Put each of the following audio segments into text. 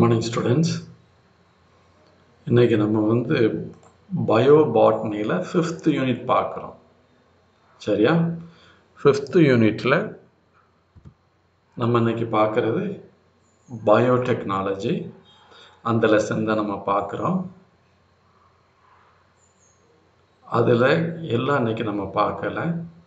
Morning students இன்னைக்கு நம்ம வந்து பயோ பாட்னியில் ஃபிஃப்த் யூனிட் பார்க்குறோம் சரியா ஃபிஃப்த் யூனிட்டில் நம்ம இன்னைக்கு பார்க்குறது பயோடெக்னாலஜி அந்த லெசன் தான் நம்ம பார்க்குறோம் அதில் எல்லாம் இன்னைக்கு நம்ம பார்க்கல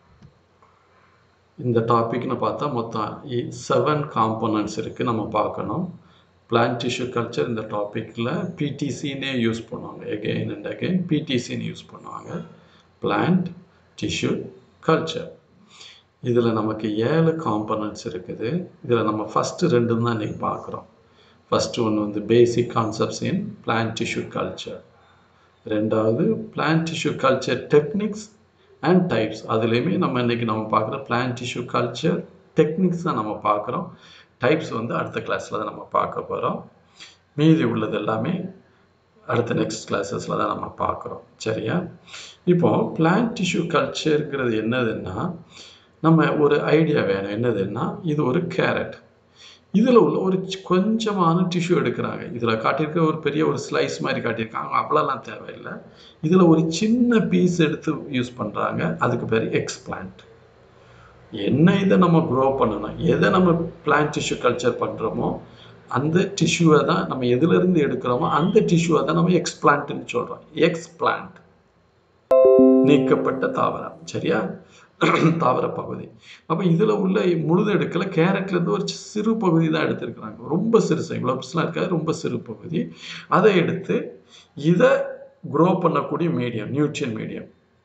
இந்த டாபிக்னு பார்த்தா மொத்தம் செவன் காம்போனன்ட்ஸ் இருக்குது நம்ம பார்க்கணும் பிளான்ட் டிஷ்யூ கல்ச்சர் இந்த டாப்பிக்கில் பிடிசின்னே யூஸ் பண்ணுவாங்க எகெயின் அண்ட் அகெயின் பிடிசின்னு யூஸ் பண்ணுவாங்க பிளான்ட் டிஷ்யூ கல்ச்சர் இதில் நமக்கு ஏழு காம்போனன்ட்ஸ் இருக்குது இதில் நம்ம ஃபஸ்ட்டு ரெண்டு தான் இன்றைக்கி பார்க்குறோம் ஃபஸ்ட்டு ஒன்று வந்து basic concepts in plant tissue culture ரெண்டாவது plant tissue culture techniques and types அதுலேயுமே நம்ம இன்றைக்கி நம்ம பார்க்குற பிளான்ட் டிஷ்யூ கல்ச்சர் டெக்னிக்ஸ் தான் நம்ம பார்க்குறோம் டைப்ஸ் வந்து அடுத்த கிளாஸில் தான் நம்ம பார்க்க போகிறோம் மீதி உள்ளது எல்லாமே அடுத்த நெக்ஸ்ட் கிளாஸஸில் தான் நம்ம பார்க்குறோம் சரியா இப்போ பிளான்ட் டிஷ்யூ கல்ச்சருங்கிறது என்னதுன்னா நம்ம ஒரு ஐடியா வேணும் என்னதுன்னா இது ஒரு கேரட் இதில் உள்ள ஒரு கொஞ்சமான டிஷ்யூ எடுக்கிறாங்க இதில் காட்டியிருக்க ஒரு பெரிய ஒரு ஸ்லைஸ் மாதிரி காட்டியிருக்காங்க அவ்வளோலாம் தேவையில்லை இதில் ஒரு சின்ன பீஸ் எடுத்து யூஸ் பண்ணுறாங்க அதுக்கு பேர் எக்ஸ்பிளான்ட் என்ன இதை நம்ம க்ரோ பண்ணணும் எதை நம்ம பிளான்ட் டிஷ்யூ கல்ச்சர் பண்ணுறோமோ அந்த டிஷ்யூவை தான் நம்ம எதுலேருந்து எடுக்கிறோமோ அந்த டிஷ்யூவை தான் நம்ம எக்ஸ்பிளான்ட்னு சொல்கிறோம் எக்ஸ்பிளான்ட் நீக்கப்பட்ட தாவரம் சரியா தாவர பகுதி அப்போ இதில் உள்ள முழுது எடுக்கல கேரட்லேருந்து ஒரு சிறு பகுதி தான் எடுத்திருக்கிறாங்க ரொம்ப சிறுசு இவ்வளோ பெருசுலாம் இருக்காது ரொம்ப சிறு பகுதி அதை எடுத்து இதை க்ரோ பண்ணக்கூடிய மீடியம் நியூட்ரியன் மீடியம்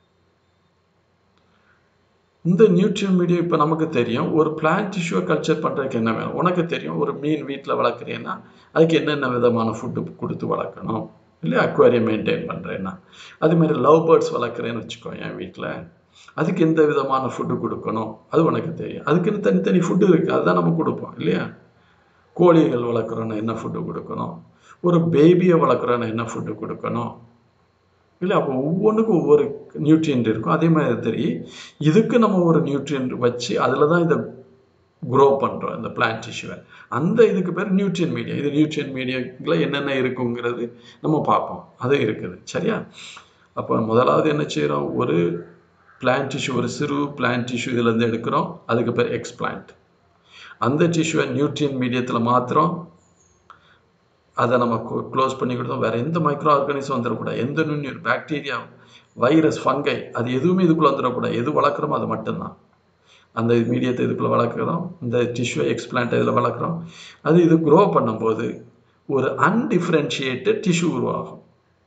இந்த நியூட்ரியன் மீடியம் இப்போ நமக்கு தெரியும் ஒரு பிளான்ட் டிஷ்யூவை கல்ச்சர் பண்ணுறதுக்கு என்ன வேணும் உனக்கு தெரியும் ஒரு மீன் வீட்டில் வளர்க்குறேன்னா அதுக்கு என்னென்ன விதமான ஃபுட்டு கொடுத்து வளர்க்கணும் இல்லை அக்வாரியம் மெயின்டைன் பண்ணுறேன்னா அதுமாதிரி லவ் பேர்ட்ஸ் வளர்க்குறேன்னு வச்சுக்கோ என் வீட்டில் அதுக்கு எந்த விதமான ஃபுட்டு கொடுக்கணும் அது உனக்கு தெரியும் அதுக்குன்னு தனித்தனி ஃபுட்டு இருக்குது அதுதான் நம்ம கொடுப்போம் இல்லையா கோழிகள் வளர்க்குறோன்னா என்ன ஃபுட்டு கொடுக்கணும் ஒரு பேபியை வளர்க்குறோன்னா என்ன ஃபுட்டு கொடுக்கணும் இல்லை அப்போ ஒவ்வொன்றுக்கும் ஒவ்வொரு நியூட்ரியன்ட் இருக்கும் அதே மாதிரி தெரியும் இதுக்கு நம்ம ஒரு நியூட்ரியன்ட் வச்சு அதில் தான் இதை க்ரோ பண்ணுறோம் இந்த பிளான்ட் டிஷ்யூவை அந்த இதுக்கு பேர் நியூட்ரியன் மீடியம் இது நியூட்ரியன் மீடியத்தில் என்னென்ன இருக்குங்கிறது நம்ம பார்ப்போம் அது இருக்குது சரியா அப்போ முதலாவது என்ன செய்கிறோம் ஒரு பிளான்ட் டிஷ்யூ ஒரு சிறு பிளான்ட் டிஷ்யூ இதுலேருந்து எடுக்கிறோம் அதுக்கு பேர் எக்ஸ்பிளான்ட் அந்த டிஷ்யூவை நியூட்ரியன் மீடியத்தில் மாத்திரம் அதை நம்ம க்ளோஸ் பண்ணி கொடுத்தோம் வேறு எந்த மைக்ரோ ஆர்கானிசம் வந்துடக்கூடாது எந்த நுண்ணுயிர் பாக்டீரியா வைரஸ் ஃபங்கை அது எதுவுமே இதுக்குள்ளே வந்துடக்கூடாது எது வளர்க்குறோமோ அது மட்டும்தான் அந்த மீடியத்தை இதுக்குள்ளே வளர்க்குறோம் இந்த டிஷ்யூ எக்ஸ்பிளான்ட் இதில் வளர்க்குறோம் அது இது க்ரோ பண்ணும்போது ஒரு அன்டிஃப்ரென்ஷியேட்டட் டிஷ்யூ உருவாகும்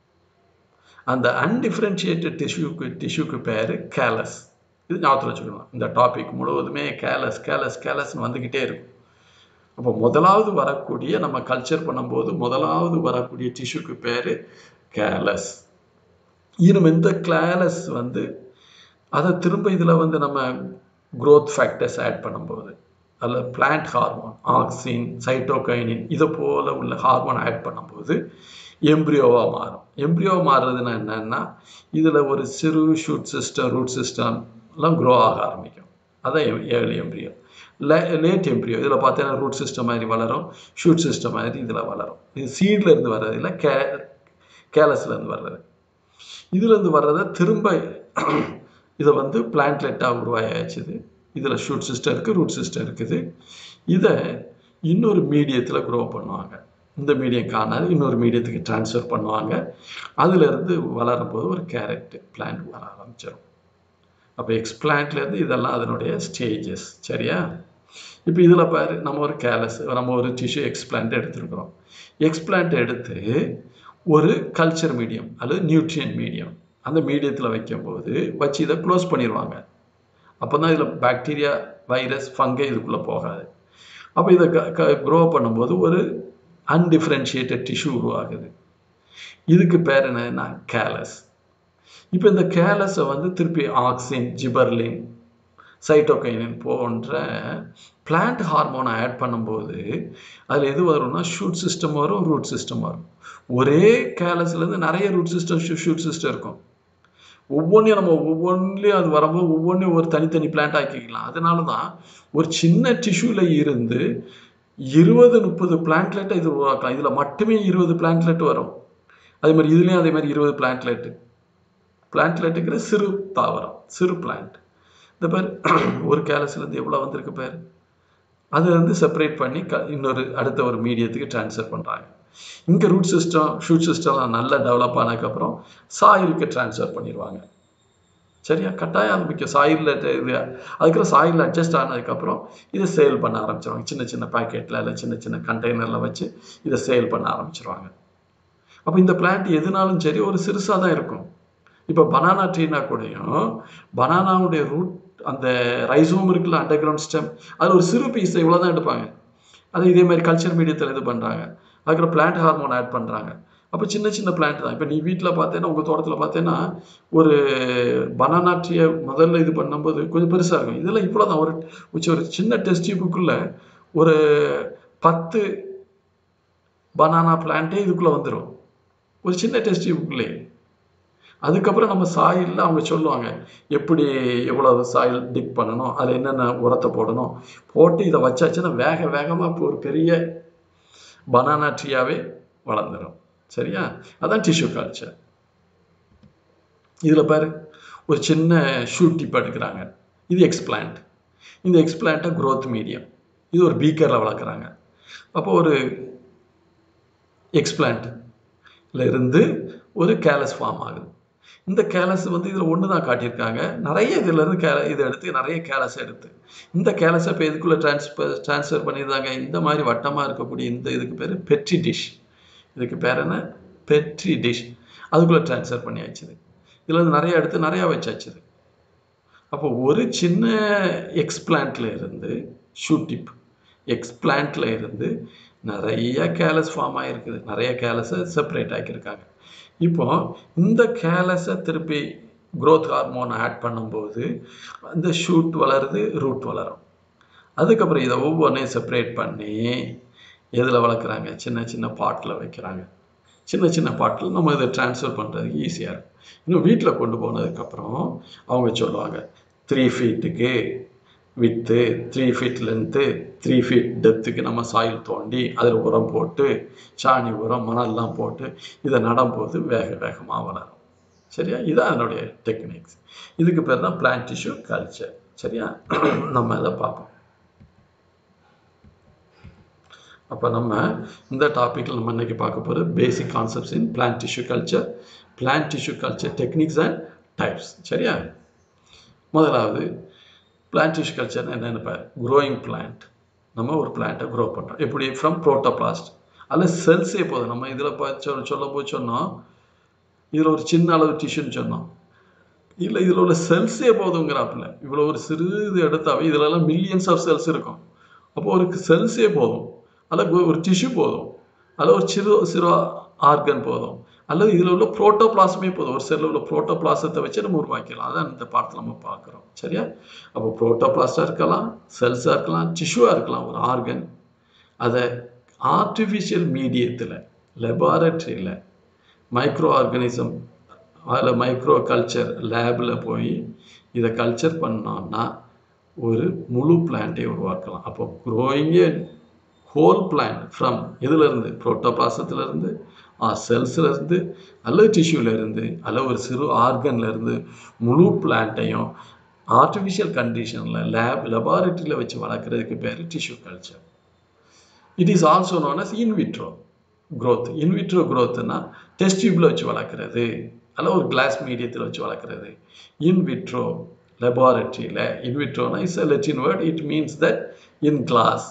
அந்த அன்டிஃப்ரென்ஷியேட்டட் டிஷ்யூக்கு டிஷ்யூக்கு பேர் கேலஸ் இது ஞாபகத்தில் வச்சுக்கணும் இந்த டாபிக் முழுவதுமே கேலஸ் கேலஸ் கேலஸ்ன்னு வந்துக்கிட்டே இருக்கும் அப்போ முதலாவது வரக்கூடிய நம்ம கல்ச்சர் பண்ணும்போது முதலாவது வரக்கூடிய டிஷ்யூக்கு பேர் கேலஸ் இன்னும் இந்த கேலஸ் வந்து அதை திரும்ப இதில் வந்து நம்ம க்ரோத் ஃபேக்டர்ஸ் ஆட் பண்ணும்போது அதில் பிளான்ட் ஹார்மோன் ஆக்சின் சைட்டோகைனின் இதை போல் உள்ள ஹார்மோன் ஆட் பண்ணும்போது எம்ப்ரியோவாக மாறும் எம்ப்ரியோவாக மாறுறதுன்னா என்னென்னா இதில் ஒரு சிறு ஷூட் சிஸ்டம் ரூட் சிஸ்டம் எல்லாம் க்ரோ ஆக ஆரம்பிக்கும் அதான் ஏழு எம்ப்ரியோ லே லேட் எம்ப்ரியோ இதில் பார்த்தீங்கன்னா ரூட் சிஸ்டம் மாதிரி வளரும் ஷூட் சிஸ்டம் மாதிரி இதில் வளரும் இது சீட்லேருந்து வர்றது இல்லை கே கேலஸ்லேருந்து வர்றது இதுலேருந்து வர்றதை திரும்ப இதை வந்து பிளான்ட்லெட்டாக உருவாயாச்சுது இதில் ஷூட் சிஸ்டம் இருக்குது ரூட் சிஸ்டம் இருக்குது இதை இன்னொரு மீடியத்தில் க்ரோ பண்ணுவாங்க இந்த மீடியம் காணாது இன்னொரு மீடியத்துக்கு ட்ரான்ஸ்ஃபர் பண்ணுவாங்க அதுலேருந்து வளரும் போது ஒரு கேரட் பிளான்ட் வர ஆரம்பிச்சிடும் அப்போ எக்ஸ்பிளான்ட்லேருந்து இதெல்லாம் அதனுடைய ஸ்டேஜஸ் சரியா இப்போ இதில் பாரு நம்ம ஒரு கேலஸ் நம்ம ஒரு டிஷ்யூ எக்ஸ்பிளான்ட் எடுத்துருக்குறோம் எக்ஸ்பிளான்ட் எடுத்து ஒரு கல்ச்சர் மீடியம் அல்லது நியூட்ரியன் மீடியம் அந்த மீடியத்தில் வைக்கும்போது வச்சு இதை க்ளோஸ் பண்ணிடுவாங்க அப்போ தான் இதில் பாக்டீரியா வைரஸ் ஃபங்கை இதுக்குள்ளே போகாது அப்போ இதை க க்ரோ பண்ணும்போது ஒரு அன்டிஃப்ரென்ஷியேட்டட் டிஷ்யூ உருவாகுது இதுக்கு பேர் என்னன்னா கேலஸ் இப்போ இந்த கேலஸை வந்து திருப்பி ஆக்சின் ஜிபர்லின் சைட்டோகைனின் போன்ற பிளான்ட் ஹார்மோனை ஆட் பண்ணும்போது அதில் எது வரும்னா ஷூட் சிஸ்டம் வரும் ரூட் சிஸ்டம் வரும் ஒரே கேலஸ்லேருந்து நிறைய ரூட் சிஸ்டம் ஷூட் சிஸ்டம் இருக்கும் ஒவ்வொன்றையும் நம்ம ஒவ்வொன்றிலையும் அது வரும்போது ஒவ்வொன்றையும் ஒரு தனித்தனி பிளான்ட் ஆக்கிக்கலாம் அதனால தான் ஒரு சின்ன டிஷ்யூவில் இருந்து இருபது முப்பது பிளான்ட்லெட்டை இது உருவாக்கலாம் இதில் மட்டுமே இருபது பிளான்ட்லெட் வரும் அதே மாதிரி இதுலேயும் அதே மாதிரி இருபது பிளான்ட்லெட்டு பிளான்ட்லெட்டுங்கிற சிறு தாவரம் சிறு பிளான்ட் இந்த பேர் ஒரு கேலஸ்லேருந்து எவ்வளோ வந்திருக்கு பேர் அதை வந்து செப்பரேட் பண்ணி க இன்னொரு அடுத்த ஒரு மீடியத்துக்கு ட்ரான்ஸ்ஃபர் பண்ணுறாங்க இங்கே ரூட் சிஸ்டம் ஷூட் சிஸ்டம்லாம் நல்லா டெவலப் ஆனதுக்கப்புறம் சாயிலுக்கு ட்ரான்ஸ்ஃபர் பண்ணிடுவாங்க சரியா கட்டாயம் ஆரம்பிக்க சாயிலில் இது அதுக்கப்புறம் சாயில் அட்ஜஸ்ட் ஆனதுக்கப்புறம் இதை சேல் பண்ண ஆரம்பிச்சிருவாங்க சின்ன சின்ன பேக்கெட்டில் இல்லை சின்ன சின்ன கண்டெய்னரில் வச்சு இதை சேல் பண்ண ஆரம்பிச்சிருவாங்க அப்போ இந்த பிளான்ட் எதுனாலும் சரி ஒரு சிறுசாக தான் இருக்கும் இப்போ பனானா ட்ரீனா கூடயும் பனானாவுடைய ரூட் அந்த ரைசோம் இருக்குல்ல அண்டர் கிரவுண்ட் ஸ்டெம் அதில் ஒரு சிறு பீஸ் இவ்வளோ தான் எடுப்பாங்க அது இதே மாதிரி கல்ச்சர் மீடியத்தில் இது பண்ணுறாங்க அதுக்கப்புறம் பிளான்ட் ஹார்மோன் ஆட் பண்ணுறாங்க அப்போ சின்ன சின்ன பிளான்ட் தான் இப்போ நீ வீட்டில் பார்த்தேன்னா உங்கள் தோட்டத்தில் பார்த்தேன்னா ஒரு பனானா ட்ரீயை முதல்ல இது பண்ணும்போது கொஞ்சம் பெருசாக இருக்கும் இதெல்லாம் இவ்வளோ தான் ஒரு உச்சி ஒரு சின்ன டெஸ்ட் டியூபுக்குள்ளே ஒரு பத்து பனானா பிளான்ட்டே இதுக்குள்ளே வந்துடும் ஒரு சின்ன டெஸ்ட் டியூபுக்குள்ளே அதுக்கப்புறம் நம்ம சாயிலில் அவங்க சொல்லுவாங்க எப்படி எவ்வளவு சாயில் டிக் பண்ணணும் அதில் என்னென்ன உரத்தை போடணும் போட்டு இதை வச்சாச்சுன்னா வேக வேகமாக இப்போ ஒரு பெரிய பனானா ட்ரீயாகவே வளர்ந்துடும் சரியா அதான் டிஷ்யூ கல்ச்சர் இதில் பாரு ஒரு சின்ன ஷூட் டிப் எடுக்கிறாங்க இது எக்ஸ்பிளான்ட் இந்த எக்ஸ்பிளான்ட்டை growth மீடியம் இது ஒரு பீக்கரில் வளர்க்குறாங்க அப்போ ஒரு எக்ஸ்பிளான்ட்ல இருந்து ஒரு கேலஸ் ஃபார்ம் ஆகுது இந்த கேலஸ் வந்து இதில் ஒன்று தான் காட்டியிருக்காங்க நிறைய இதுல இருந்து கே இதை எடுத்து நிறைய கேலஸ் எடுத்து இந்த கேலஸை இப்போ எதுக்குள்ளே ட்ரான்ஸ்ஃபர் ட்ரான்ஸ்ஃபர் பண்ணியிருந்தாங்க இந்த மாதிரி வட்டமாக இருக்கக்கூடிய இந்த இதுக்கு பேர் பெட்ரி டிஷ் இதுக்கு பேர் என்ன பெட்ரி டிஷ் அதுக்குள்ளே ட்ரான்ஸ்ஃபர் பண்ணியாச்சுது இதில் இருந்து நிறைய எடுத்து நிறையா வச்சாச்சுது அப்போ ஒரு சின்ன எக்ஸ்பிளான்ட்ல இருந்து ஷூட்டிப் எக்ஸ்பிளான்ட்ல இருந்து நிறைய கேலஸ் ஃபார்ம் ஆகிருக்குது நிறைய கேலஸை செப்பரேட் ஆக்கியிருக்காங்க இப்போ இந்த கேலஸை திருப்பி growth ஹார்மோன் ஆட் பண்ணும்போது அந்த ஷூட் வளருது ரூட் வளரும் அதுக்கப்புறம் இதை ஒவ்வொன்றையும் செப்பரேட் பண்ணி எதில் வளர்க்குறாங்க சின்ன சின்ன பாட்டில் வைக்கிறாங்க சின்ன சின்ன பாட்டில் நம்ம இதை ட்ரான்ஸ்ஃபர் பண்ணுறதுக்கு ஈஸியாக இருக்கும் இன்னும் வீட்டில் கொண்டு போனதுக்கப்புறம் அவங்க சொல்லுவாங்க த்ரீ ஃபீட்டுக்கு வித்து three feet length three feet டெப்த்துக்கு நம்ம சாயில் தோண்டி அதில் உரம் போட்டு சாணி உரம் மணல்லாம் போட்டு இதை நடும்போது வேக வேகமாக வளரும் சரியா இதான் அதனுடைய டெக்னிக்ஸ் இதுக்கு பேர் தான் பிளான்ட் டிஷ்யூ கல்ச்சர் சரியா நம்ம அதை பார்ப்போம் அப்போ நம்ம இந்த டாப்பிக்கில் நம்ம இன்னைக்கு பார்க்க போகிற basic concepts in plant tissue culture plant tissue culture techniques and types சரியா முதலாவது பிளான்ட் டிஷ்யூ கல்ச்சர்னு என்னென்னு பாரு க்ரோயிங் பிளான்ட் நம்ம ஒரு பிளான்ட்டை க்ரோ பண்ணுறோம் எப்படி ஃப்ரம் ப்ரோட்டோபிளாஸ்ட் அதில் செல்ஸே போதும் நம்ம இதில் சொல்ல சொல்ல போய் சொன்னோம் இதில் ஒரு சின்ன அளவு டிஷ்யூன்னு சொன்னோம் இல்லை இதில் உள்ள செல்ஸே போதுங்கிறாப்புல இவ்வளோ ஒரு சிறு இது எடுத்தாவே இதிலெல்லாம் மில்லியன்ஸ் ஆஃப் செல்ஸ் இருக்கும் அப்போ ஒரு செல்ஸே போதும் அதில் ஒரு டிஷ்யூ போதும் அதில் ஒரு சிறு சிறு ஆர்கன் போதும் அல்லது இதில் உள்ள புரோட்டோபிளாசமே போதும் ஒரு செல்லில் உள்ள புரோட்டோபிளாசத்தை வச்சு நம்ம உருவாக்கிடலாம் அதான் இந்த பாடத்தில் நம்ம பார்க்குறோம் சரியா அப்போ புரோட்டோபிளாஸ்டாக இருக்கலாம் செல்ஸாக இருக்கலாம் டிஷ்யூவாக இருக்கலாம் ஒரு ஆர்கன் அதை ஆர்டிஃபிஷியல் மீடியத்தில் லெபார்டரியில் மைக்ரோ ஆர்கனிசம் அதில் மைக்ரோ கல்ச்சர் லேபில் போய் இதை கல்ச்சர் பண்ணோம்னா ஒரு முழு பிளான்ட்டை உருவாக்கலாம் அப்போ க்ரோயிங்கே ஹோல் பிளான்ட் ஃப்ரம் இதிலிருந்து புரோட்டோபிளாசத்துலேருந்து செல்ஸ்லேருந்து அல்லது டிஷ்யூலேருந்து அல்லது ஒரு சிறு ஆர்கன்லேருந்து முழு பிளான்ட்டையும் ஆர்டிஃபிஷியல் கண்டிஷனில் லேப் லெபார்டரியில் வச்சு வளர்க்குறதுக்கு பேர் tissue culture it is also known as in vitro growth in vitro க்ரோத்னா டெஸ்ட் டியூப்பில் வச்சு வளர்க்குறது அல்ல ஒரு கிளாஸ் மீடியத்தில் வச்சு வளர்க்குறது இன்விட்ரோ லெபார்டரியில் இன்விட்ரோனா is a Latin word it means that in glass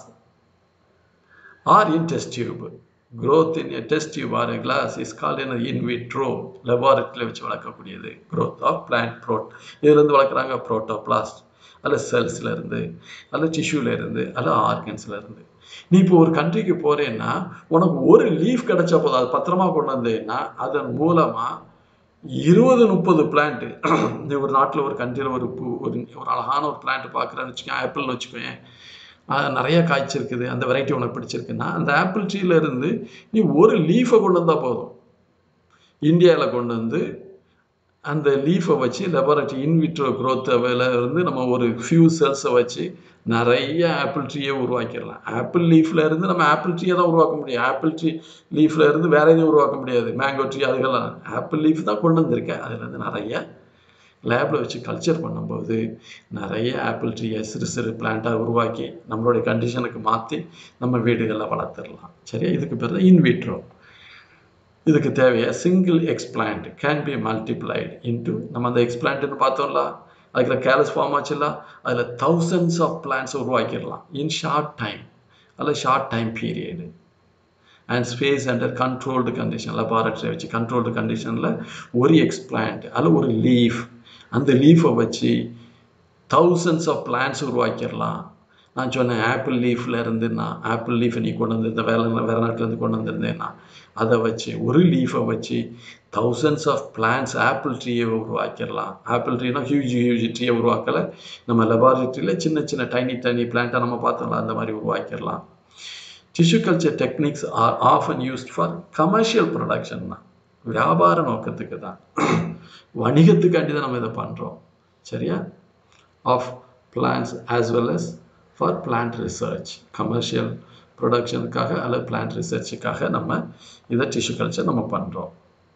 or in test tube growth in a test tube or a glass is called in in vitro laboratory வச்சு வளர்க்கக்கூடியது growth of plant prot இதுலேருந்து வளர்க்குறாங்க protoplast அல்ல செல்ஸ்ல இருந்து அல்ல டிஷ்யூல இருந்து அல்ல ஆர்கன்ஸ்ல இருந்து நீ இப்போ ஒரு கண்ட்ரிக்கு போறேன்னா உனக்கு ஒரு லீஃப் கிடைச்சா போதும் அது பத்திரமா கொண்டு வந்தேன்னா அதன் மூலமா இருபது முப்பது பிளான்ட் நீ ஒரு நாட்டில் ஒரு கண்ட்ரியில் ஒரு பூ ஒரு ஒரு அழகான ஒரு பிளான்ட் பார்க்குறேன்னு வச்சுக்கோங்க ஆப்பிள்னு வச்சுக்கோங்க நிறைய காய்ச்சிருக்குது அந்த வெரைட்டி உனக்கு பிடிச்சிருக்குன்னா அந்த ஆப்பிள் ட்ரீல இருந்து நீ ஒரு லீஃபை கொண்டு வந்தால் போதும் இந்தியாவில் கொண்டு வந்து அந்த லீஃபை வச்சு லெபரட்டரி இன்விட்ரோ க்ரோத் இருந்து நம்ம ஒரு ஃபியூ செல்ஸை வச்சு நிறைய ஆப்பிள் ட்ரீயை உருவாக்கிடலாம் ஆப்பிள் லீஃப்ல இருந்து நம்ம ஆப்பிள் ட்ரீயை தான் உருவாக்க முடியும் ஆப்பிள் ட்ரீ லீஃப்ல இருந்து வேற எதையும் உருவாக்க முடியாது மேங்கோ ட்ரீ அதுக்கெல்லாம் ஆப்பிள் லீஃப் தான் கொண்டு வந்திருக்கேன் அதுல இருந்து நிறைய லேபில் வச்சு கல்ச்சர் பண்ணும்போது நிறைய ஆப்பிள் ட்ரீயை சிறு சிறு பிளான்ட்டாக உருவாக்கி நம்மளுடைய கண்டிஷனுக்கு மாற்றி நம்ம வீடுகளில் வளர்த்துடலாம் சரியா இதுக்கு பேர் தான் இன்விட்ரோ இதுக்கு தேவையா single explant can be multiplied into நம்ம அந்த எக்ஸ்பிளான்ட்னு பார்த்தோம்ல அதுக்குள்ள கேலஸ் ஃபார்ம் ஆச்சுல்ல அதில் தௌசண்ட்ஸ் ஆஃப் பிளான்ஸ் உருவாக்கிடலாம் இன் ஷார்ட் டைம் அதில் short time period and space under controlled condition laboratory வச்சு கண்ட்ரோல்டு கண்டிஷனில் ஒரு எக்ஸ்பிளான்ட் அதில் ஒரு லீஃப் அந்த லீஃபை வச்சு தௌசண்ட்ஸ் ஆஃப் பிளான்ஸ் உருவாக்கிடலாம் நான் சொன்னேன் ஆப்பிள் லீஃப்ல இருந்து நான் ஆப்பிள் லீஃபை நீ கொண்டு வந்து இந்த வேலை வேறு நாட்டிலேருந்து கொண்டு வந்திருந்தேன்னா அதை வச்சு ஒரு லீஃபை வச்சு தௌசண்ட்ஸ் ஆஃப் பிளான்ஸ் ஆப்பிள் ட்ரீயை உருவாக்கிடலாம் ஆப்பிள் ட்ரீனா ஹியூஜ் ஹியூஜ் ட்ரீயை உருவாக்கலை நம்ம லெபார்டரியில் சின்ன சின்ன டைனி டைனி பிளான்ட்டை நம்ம பார்த்தோம்ல அந்த மாதிரி உருவாக்கிடலாம் tissue culture techniques are often used for commercial production தான் வியாபார நோக்கத்துக்கு தான் வணிகத்துக்காண்டி தான் நம்ம இதை பண்ணுறோம் சரியா of plants as well as for plant research commercial ப்ரொடக்ஷனுக்காக அல்லது பிளான்ட் ரிசர்ச்சுக்காக நம்ம இதை டிஷ்யூ கல்ச்சர் நம்ம பண்ணுறோம்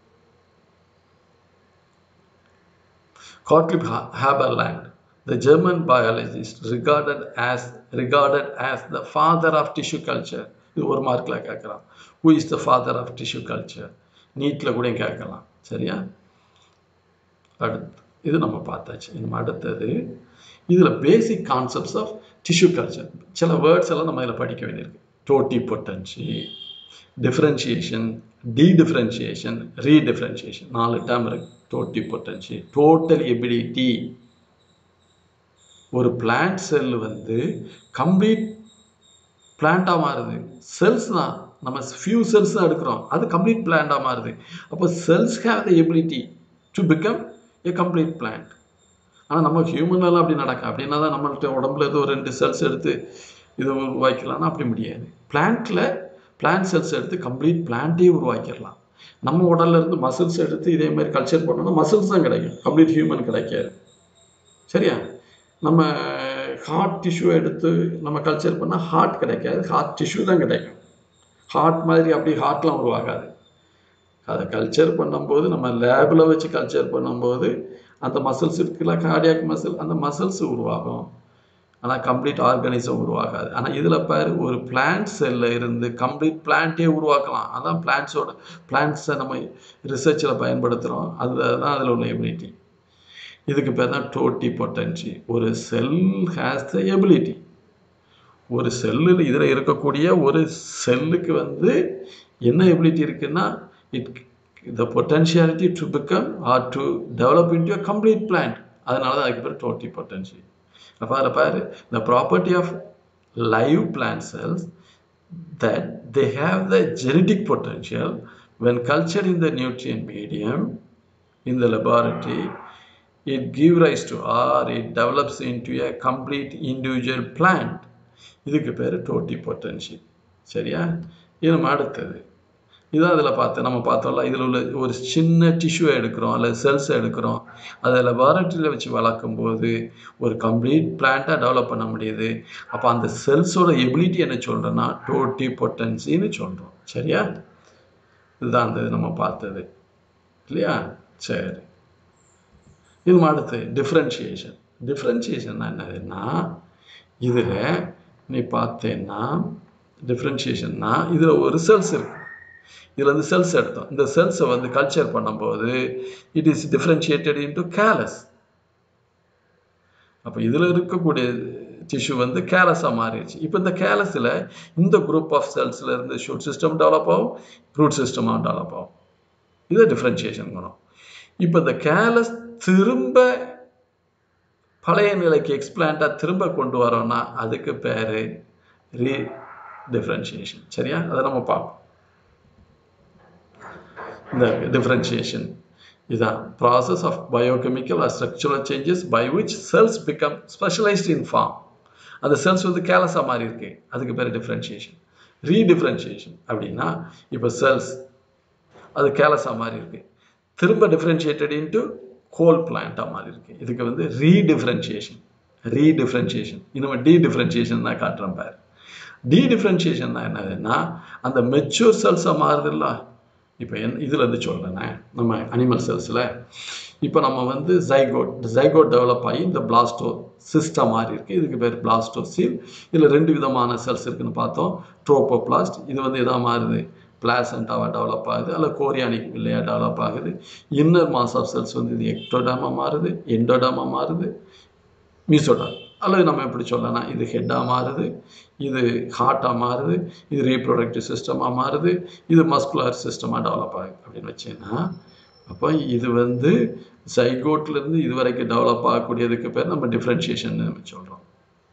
Gottlieb Haberland, the German biologist, regarded as regarded as the father of tissue culture. இது ஒரு மார்க்கில் கேட்கலாம் who is the father of tissue culture நீட்டில் கூட கேட்கலாம் சரியா அடுத்து இது நம்ம பார்த்தாச்சு நம்ம அடுத்தது இதில் basic concepts of tissue culture சில வேர்ட்ஸ் எல்லாம் நம்ம இதில் படிக்க வேண்டியிருக்கு டோட்டி பொட்டன்சி டிஃப்ரென்ஷியேஷன் டீடிஃப்ரென்ஷியேஷன் ரீடிஃப்ரென்ஷியேஷன் நாலு டேம் இருக்கு டோட்டி பொட்டன்சி டோட்டல் எபிலிட்டி ஒரு பிளான்ட் செல் வந்து கம்ப்ளீட் பிளான்ட்டாக மாறுது செல்ஸ் தான் நம்ம ஃபியூ செல்ஸ் தான் எடுக்கிறோம் அது கம்ப்ளீட் பிளான்ட்டாக மாறுது அப்போ cells have the ability to become a complete plant ஆனால் நம்ம ஹியூமன்லாம் அப்படி நடக்கும் அப்படின்னா தான் நம்மள்ட்ட உடம்புல இருந்து ஒரு ரெண்டு செல்ஸ் எடுத்து இது உருவாக்கிடலாம்னா அப்படி முடியாது பிளான்ட்டில் பிளான்ட் செல்ஸ் எடுத்து கம்ப்ளீட் பிளான்ட்டே உருவாக்கிடலாம் நம்ம உடல்ல இருந்து மசில்ஸ் எடுத்து இதே மாதிரி கல்ச்சர் பண்ணோம்னா மசில்ஸ் தான் கிடைக்கும் கம்ப்ளீட் ஹியூமன் கிடைக்காது சரியா நம்ம ஹார்ட் டிஷ்யூ எடுத்து நம்ம கல்ச்சர் பண்ணால் ஹார்ட் கிடைக்காது ஹார்ட் டிஷ்யூ தான் கிடைக்கும் ஹார்ட் மாதிரி அப்படி ஹார்ட்லாம் உருவாகாது அதை கல்ச்சர் பண்ணும்போது நம்ம லேபில் வச்சு கல்ச்சர் பண்ணும்போது அந்த மசில்ஸ் இருக்குல்ல கார்டியாக் மசில் அந்த மசில்ஸ் உருவாகும் ஆனால் கம்ப்ளீட் ஆர்கானிசம் உருவாகாது ஆனால் இதில் பாரு ஒரு பிளான்ட் செல்ல இருந்து கம்ப்ளீட் பிளான்ட்டே உருவாக்கலாம் அதான் பிளான்ட்ஸோட பிளான்ட்ஸை நம்ம ரிசர்ச்சில் பயன்படுத்துகிறோம் அதுதான் அதில் உள்ள எபிலிட்டி இதுக்கு பேர் தான் டோட்டி பொட்டன்சி ஒரு செல் ஹேஸ் த எபிலிட்டி ஒரு செல்லில் இதில் இருக்கக்கூடிய ஒரு செல்லுக்கு வந்து என்ன எபிலிட்டி இருக்குன்னா it the potentiality to become or to develop into a complete plant அதனால தான் அதுக்கு பேர் டோட்டி பொட்டன்சி அப்போ அதில் பாரு the property of live plant cells that they have the genetic potential when cultured in the nutrient medium in the laboratory it give rise to or it develops into a complete individual plant இதுக்கு பேர் டோட்டி பொட்டன்ஷி சரியா இது நம்ம அடுத்தது இதான் அதில் பார்த்து நம்ம பார்த்தோம்ல இதில் உள்ள ஒரு சின்ன டிஷ்யூ எடுக்கிறோம் அல்லது செல்ஸ் எடுக்கிறோம் அதை லெபார்ட்டரியில் வச்சு வளர்க்கும் போது ஒரு கம்ப்ளீட் பிளான்ட்டாக டெவலப் பண்ண முடியுது அப்போ அந்த செல்ஸோட எபிலிட்டி என்ன சொல்கிறோன்னா டோட்டி பொட்டன்சின்னு சொல்கிறோம் சரியா இதுதான் அந்த இது நம்ம பார்த்தது இல்லையா சரி இது அடுத்து டிஃப்ரென்ஷியேஷன் டிஃப்ரென்ஷியேஷன் என்னதுன்னா இதில் நீ பார்த்தேன்னா டிஃப்ரென்ஷியேஷன்னா இதில் ஒரு செல்ஸ் இருக்கு இதில் வந்து செல்ஸ் எடுத்தோம் இந்த செல்ஸை வந்து கல்ச்சர் பண்ணும்போது it is differentiated into callus அப்போ இதில் இருக்கக்கூடிய டிஷ்யூ வந்து கேலஸாக மாறிடுச்சு இப்போ இந்த கேலஸில் இந்த குரூப் ஆஃப் செல்ஸில் இருந்து ஷூட் சிஸ்டம் டெவலப் ஆகும் ரூட் சிஸ்டமாக டெவலப் ஆகும் இது டிஃப்ரென்ஷியேஷன் குணம் இப்போ இந்த கேலஸ் திரும்ப பழைய நிலைக்கு எக்ஸ்பிளான்ட்டாக திரும்ப கொண்டு வரோம்னா அதுக்கு பேர் ரீ டிஃப்ரென்ஷியேஷன் சரியா அதை நம்ம பார்ப்போம் இந்த டிஃப்ரென்ஷியேஷன் இதுதான் process of biochemical or structural changes by which cells become specialised in form அந்த செல்ஸ் வந்து கேலஸாக மாறி இருக்கு அதுக்கு பேர் டிஃப்ரென்ஷியேஷன் ரீடிஃப்ரென்ஷியேஷன் அப்படின்னா இப்போ செல்ஸ் அது கேலஸாக மாறி இருக்கு திரும்ப டிஃப்ரென்ஷியேட்டட் இன்ட்டு கோல் பிளான்ட்டாக மாறி இருக்கு இதுக்கு வந்து ரீடிஃப்ரென்சியேஷன் ரீடிஃப்ரென்சியேஷன் இன்னும் டீடிஃப்ரென்சியேஷன் தான் காட்டுறேன் பாரு டீடிஃப்ரென்சியேஷன் தான் என்னதுன்னா அந்த மெச்சூர் செல்ஸாக மாறுதுல்ல இப்போ என் இதில் இருந்து சொல்கிறேனே நம்ம அனிமல் செல்ஸில் இப்போ நம்ம வந்து ஜைகோட் ஜைகோட் டெவலப் ஆகி இந்த பிளாஸ்டோ சிஸ்டம் மாதிரி இருக்குது இதுக்கு பேர் பிளாஸ்டோசில் இதில் ரெண்டு விதமான செல்ஸ் இருக்குன்னு பார்த்தோம் ட்ரோப்போபிளாஸ்ட் இது வந்து எதா மாறுது பிளாசண்டாவாக டெவலப் ஆகுது அல்ல கோரியானிக் இல்லையா டெவலப் ஆகுது இன்னர் மாஸ் ஆஃப் செல்ஸ் வந்து இது எக்டோடாமாக மாறுது எண்டோடாமாக மாறுது மீசோடாம் அல்லது நம்ம எப்படி சொல்லலாம் இது ஹெட்டாக மாறுது இது ஹார்ட்டாக மாறுது இது ரீப்ரொடக்டிவ் சிஸ்டமாக மாறுது இது மஸ்குலர் சிஸ்டமாக டெவலப் ஆகுது அப்படின்னு வச்சேன்னா அப்போ இது வந்து சைகோட்லேருந்து இது வரைக்கும் டெவலப் ஆகக்கூடியதுக்கு பேர் நம்ம டிஃப்ரென்ஷியேஷன் நம்ம சொல்கிறோம்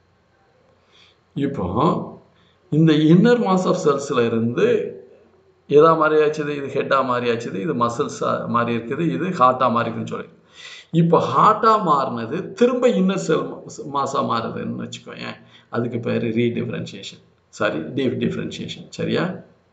இப்போ இந்த இன்னர் மாஸ் ஆஃப் செல்ஸில் இருந்து எதா மாதிரி ஆச்சுது இது ஹெட்டாக மாதிரி ஆச்சுது இது மசில்ஸாக மாதிரி இருக்குது இது ஹார்ட்டாக மாதிரி இருக்குதுன்னு சொல்லி இப்போ ஹார்ட்டாக மாறினது திரும்ப இன்னர் செல் மாஸாக மாறுதுன்னு வச்சுக்கோங்க அதுக்கு பேர் ரீடிஃப்ரென்ஷியேஷன் சாரி டீப் டிஃப்ரென்ஷியேஷன் சரியா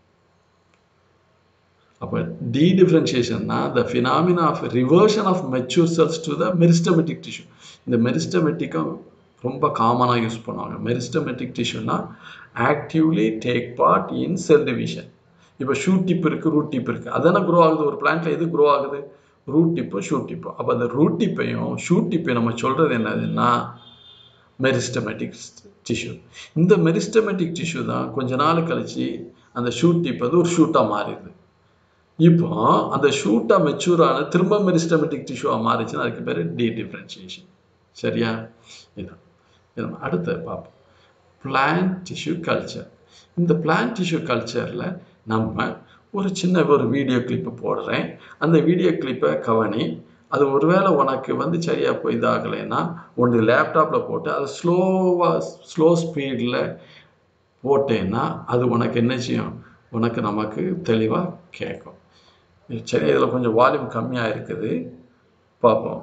அப்போ டீடிஃப்ரென்ஷியேஷன்னா the phenomena of reversion of mature cells to the meristematic tissue இந்த மெரிஸ்டமெட்டிக்கும் ரொம்ப காமனாக யூஸ் பண்ணுவாங்க மெரிஸ்டமெட்டிக் டிஷ்யூனா actively take part in cell division இப்போ ஷூட் டிப் இருக்குது ரூட் டிப் இருக்குது அதானே க்ரோ ஆகுது ஒரு பிளான்ட்டில் எது க்ரோ ஆகுது ரூட் டிப்போ ஷூட் டிப்போ அப்போ அந்த ரூட் டிப்பையும் ஷூட் டிப்பையும் நம்ம சொல்கிறது என்னதுன்னா மெரிஸ்டமேட்டிக் டிஷ்யூ இந்த மெரிஸ்டமேட்டிக் டிஷ்யூ தான் கொஞ்ச நாள் கழிச்சு அந்த ஷூட் டிப் வந்து ஒரு ஷூட்டாக மாறிடுது இப்போ அந்த ஷூட்டாக மெச்சூர் ஆன திரும்ப மெரிஸ்டமேட்டிக் டிஷ்யூவாக மாறிச்சுன்னா அதுக்கு பேர் டி டிஃப்ரென்சியேஷன் சரியா இதான் இது அடுத்து பார்ப்போம் பிளான்ட் டிஷ்யூ கல்ச்சர் இந்த பிளான்ட் டிஷ்யூ கல்ச்சரில் நம்ம ஒரு சின்ன ஒரு வீடியோ கிளிப்பு போடுறேன் அந்த வீடியோ கிளிப்பை கவனி அது ஒருவேளை உனக்கு வந்து சரியாக போய் இதாகலைன்னா ஒன்று லேப்டாப்பில் போட்டு அதை ஸ்லோவாக ஸ்லோ ஸ்பீடில் போட்டேன்னா அது உனக்கு என்ன செய்யும் உனக்கு நமக்கு தெளிவாக கேட்கும் சரி இதில் கொஞ்சம் வால்யூம் கம்மியாக இருக்குது பார்ப்போம்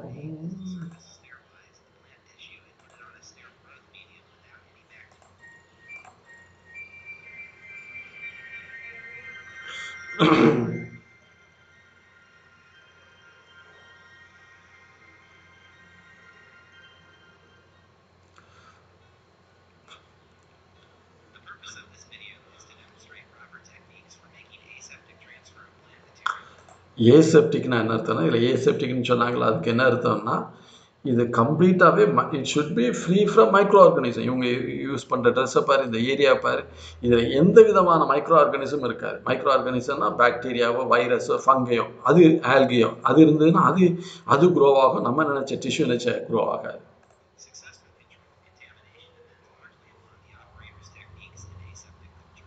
The purpose of this video is to demonstrate proper techniques for making aseptic transfer of plant material. ஏசெப்டிக்னா என்ன அர்த்தம்னா இதில் ஏசெப்டிக்னு சொன்னாங்களா அதுக்கு என்ன அர்த்தம்னா இது கம்ப்ளீட்டாகவே it should be free from microorganism இவங்க யூஸ் பண்ணுற ட்ரெஸ்ஸை பாரு இந்த ஏரியா பாரு இதில் எந்த விதமான மைக்ரோ ஆர்கானிசம் இருக்காது மைக்ரோ ஆர்கானிசம்னா பாக்டீரியாவோ வைரஸோ ஃபங்கையோ அது ஆல்கியோ அது இருந்ததுன்னா அது அது க்ரோ ஆகும் நம்ம நினச்ச டிஷ்யூ நினச்ச க்ரோ ஆகாது Successful control of contamination depends largely upon the operator's techniques in aseptic culture.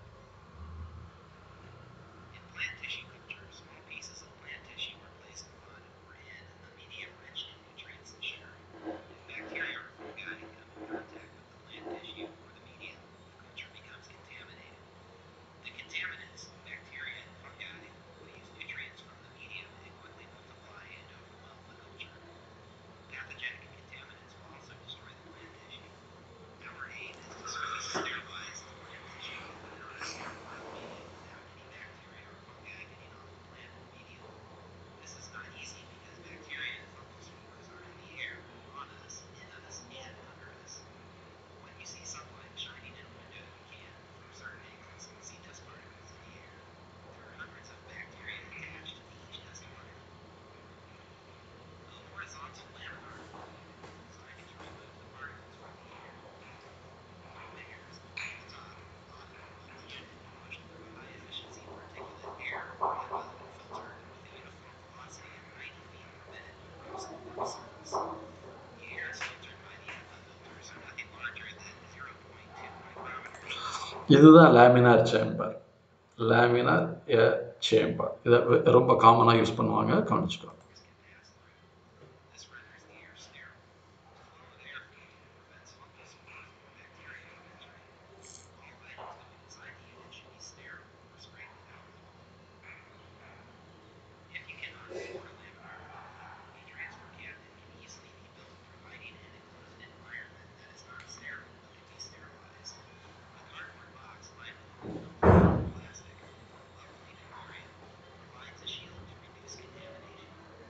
In plant tissue culture, small pieces of plant tissue are placed on or in a medium rich in nutrients and sugar. If bacteria or fungi come in contact with the plant tissue or the medium, the culture becomes contaminated. The contaminants, bacteria and fungi, will use nutrients from the medium and quickly multiply and overwhelm the culture. Pathogenic contaminants will also destroy the plant tissue. Our aim is to sterilize the plant tissue and put it on a sterile medium without any bacteria or fungi getting on the plant medium. This is not easy because bacteria and fungal spores are in the air, on us, in us, and under us. When you see sunlight shining in a window, you can, from certain angles, see dust particles in the air. There are hundreds of bacteria attached to each dust particle. A horizontal laminar flow designed to remove the particles from the air. Fingers on the top, bottom, on each end, push through a high efficiency particulate air via a filter with a uniform velocity of 90 feet per minute across the work surface. The air is filtered by the input filters are nothing larger than 0.2 micrometers. இதுதான் laminar chamber laminar chamber இதை ரொம்ப காமனாக use பண்ணுவாங்க கவனிச்சுக்கோ This renders the air sterile. The flow of airflow prevents fungal spores or bacteria from entering. All items going inside the unit should be sterile or sprayed with alcohol. If you cannot afford a laminar flow, a transfer cabinet can easily be built providing an enclosed environment that is not sterile but can be sterilized. A cardboard box lined with aluminum foil or plastic, level in an area, provides a shield to reduce contamination.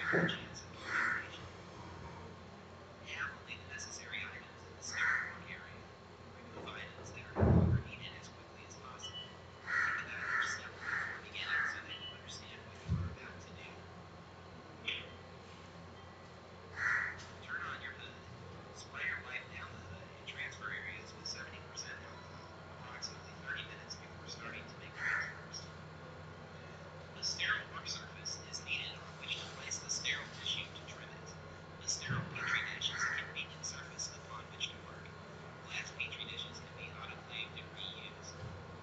fair chance of contamination. Have only the necessary items in the sterile work area. Remove items that are no longer needed as quickly as possible. Think about each step before beginning so that you understand what you are about to do. Turn on your hood. Spray or wipe down the hood and transfer areas with 70% alcohol approximately 30 minutes before starting to make transfers. A sterile work surface is needed on which to place the sterile tissue to trim it. A sterile petri dish is a convenient surface upon which to work. Glass petri dishes can be autoclaved and reused.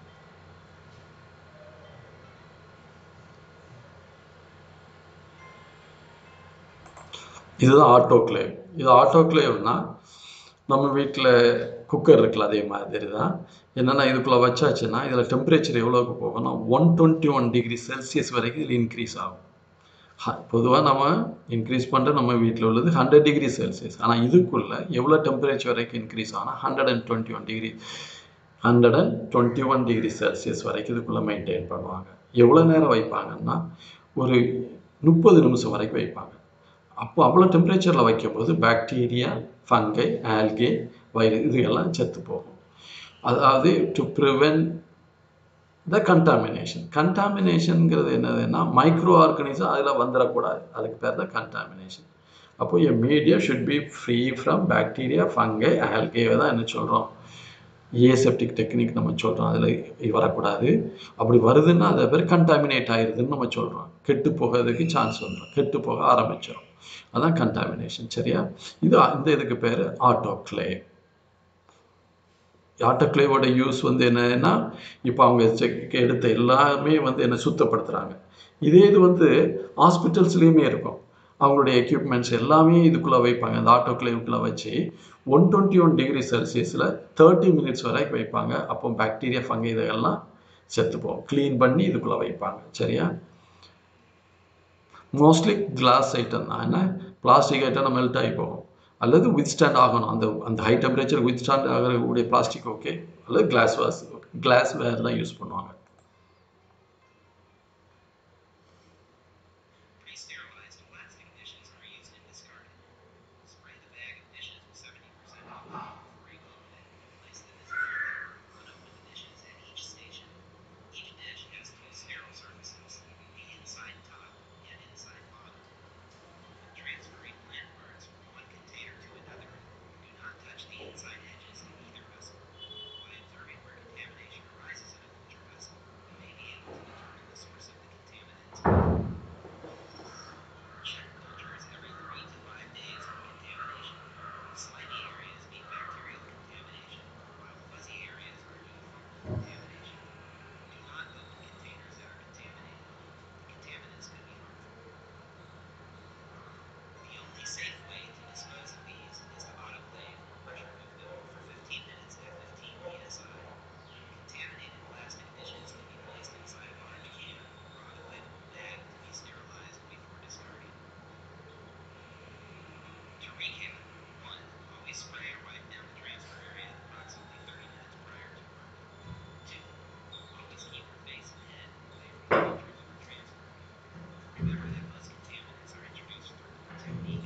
இதுதான் autoclave இது ஆட்டோக்ளேவ்னா நம்ம வீட்டில் cooker இருக்குல்ல அதே மாதிரி தான் என்னென்னா இதுக்குள்ளே வச்சாச்சுன்னா இதில் டெம்பரேச்சர் எவ்வளோக்கு போகும்னா one twenty one degree Celsius வரைக்கும் இதில் இன்க்ரீஸ் ஆகும் பொதுவாக நம்ம இன்க்ரீஸ் பண்ணுற நம்ம வீட்டில் உள்ளது ஹண்ட்ரட் டிகிரி செல்சியஸ் ஆனால் இதுக்குள்ளே எவ்வளோ டெம்பரேச்சர் வரைக்கும் இன்க்ரீஸ் ஆகும்னா hundred and twenty one degree hundred and twenty one degree Celsius வரைக்கும் இதுக்குள்ளே மெயின்டைன் பண்ணுவாங்க எவ்வளோ நேரம் வைப்பாங்கன்னா ஒரு முப்பது நிமிஷம் வரைக்கும் வைப்பாங்க அப்போ அவ்வளோ டெம்பரேச்சரில் வைக்கும்போது பாக்டீரியா ஃபங்கை ஆல்கே வைரஸ் இதுகெல்லாம் செத்து போகும் அதாவது டு ப்ரிவென்ட் த கண்டாமினேஷன் கண்டாமினேஷனுங்கிறது என்னதுன்னா மைக்ரோ ஆர்கனிசம் அதில் வந்துடக்கூடாது அதுக்கு பேர் தான் கண்டாமினேஷன் அப்போ a media should be free from bacteria fungi algae தான் என்ன சொல்கிறோம் ஏசெப்டிக் டெக்னிக் நம்ம சொல்கிறோம் அதில் வரக்கூடாது அப்படி வருதுன்னா அதை பேர் கண்டாமினேட் ஆயிடுதுன்னு நம்ம சொல்கிறோம் கெட்டு போகிறதுக்கு சான்ஸ் வந்துடும் கெட்டு போக ஆரம்பிச்சிடும் அதான் கண்டாமினேஷன் சரியா இது இந்த இதுக்கு பேர் ஆட்டோக்ளேவ் ஆட்டோக்ளேவோட யூஸ் வந்து என்னன்னா இப்போ அவங்க செக் எடுத்த எல்லாமே வந்து என்ன சுத்தப்படுத்துகிறாங்க இதே இது வந்து ஹாஸ்பிட்டல்ஸ்லேயுமே இருக்கும் அவங்களுடைய எக்யூப்மெண்ட்ஸ் எல்லாமே இதுக்குள்ளே வைப்பாங்க அந்த ஆட்டோக்ளேவுக்குள்ளே வச்சு ஒன் டுவெண்ட்டி ஒன் டிகிரி செல்சியஸில் தேர்ட்டி மினிட்ஸ் வரைக்கும் வைப்பாங்க அப்போ பாக்டீரியா ஃபங்கை இதெல்லாம் செத்து போகும் க்ளீன் பண்ணி இதுக்குள்ளே வைப்பாங்க சரியா மோஸ்ட்லி கிளாஸ் ஐட்டம் தான் என்ன பிளாஸ்டிக் ஐட்டம் மெல்ட் ஆகி போகும் அல்லது வித் ஸ்டாண்ட் ஆகணும் அந்த அந்த ஹை டெம்பரேச்சர் வித் ஸ்டாண்ட் ஆகக்கூடிய பிளாஸ்டிக் ஓகே அல்லது கிளாஸ் வாஸ் கிளாஸ் வேர் தான் யூஸ் பண்ணுவாங்க Pre-sterilized plastic dishes are used and discarded. Spray the bag of dishes with 70% alcohol before you open it. Place them as near Unopen the dishes at each station. Each dish has two sterile surfaces, the inside top and inside bottom. When transferring plant parts from one container to another, do not touch the inside edges of either vessel. By observing where contamination arises in a culture vessel, you may be able to determine the source of the contaminant. Check cultures every three to five days for contamination. Slimy areas mean bacterial contamination, while fuzzy areas are due to fungal contamination. Do not open containers that are contaminated. The contaminants could be harmful. The only safe way to dispose of these is to autoclave or pressure cook them for 15 minutes at 15 psi. Contaminated plastic dishes can be placed inside a large can or autoclavable bag to be sterilized before discarding. To recap, 1. Always spray or wipe down the transfer area approximately 30 minutes prior to work. 2. Always keep your face and head away from the cultures you are transferring. Remember that most contaminants are introduced through the technique.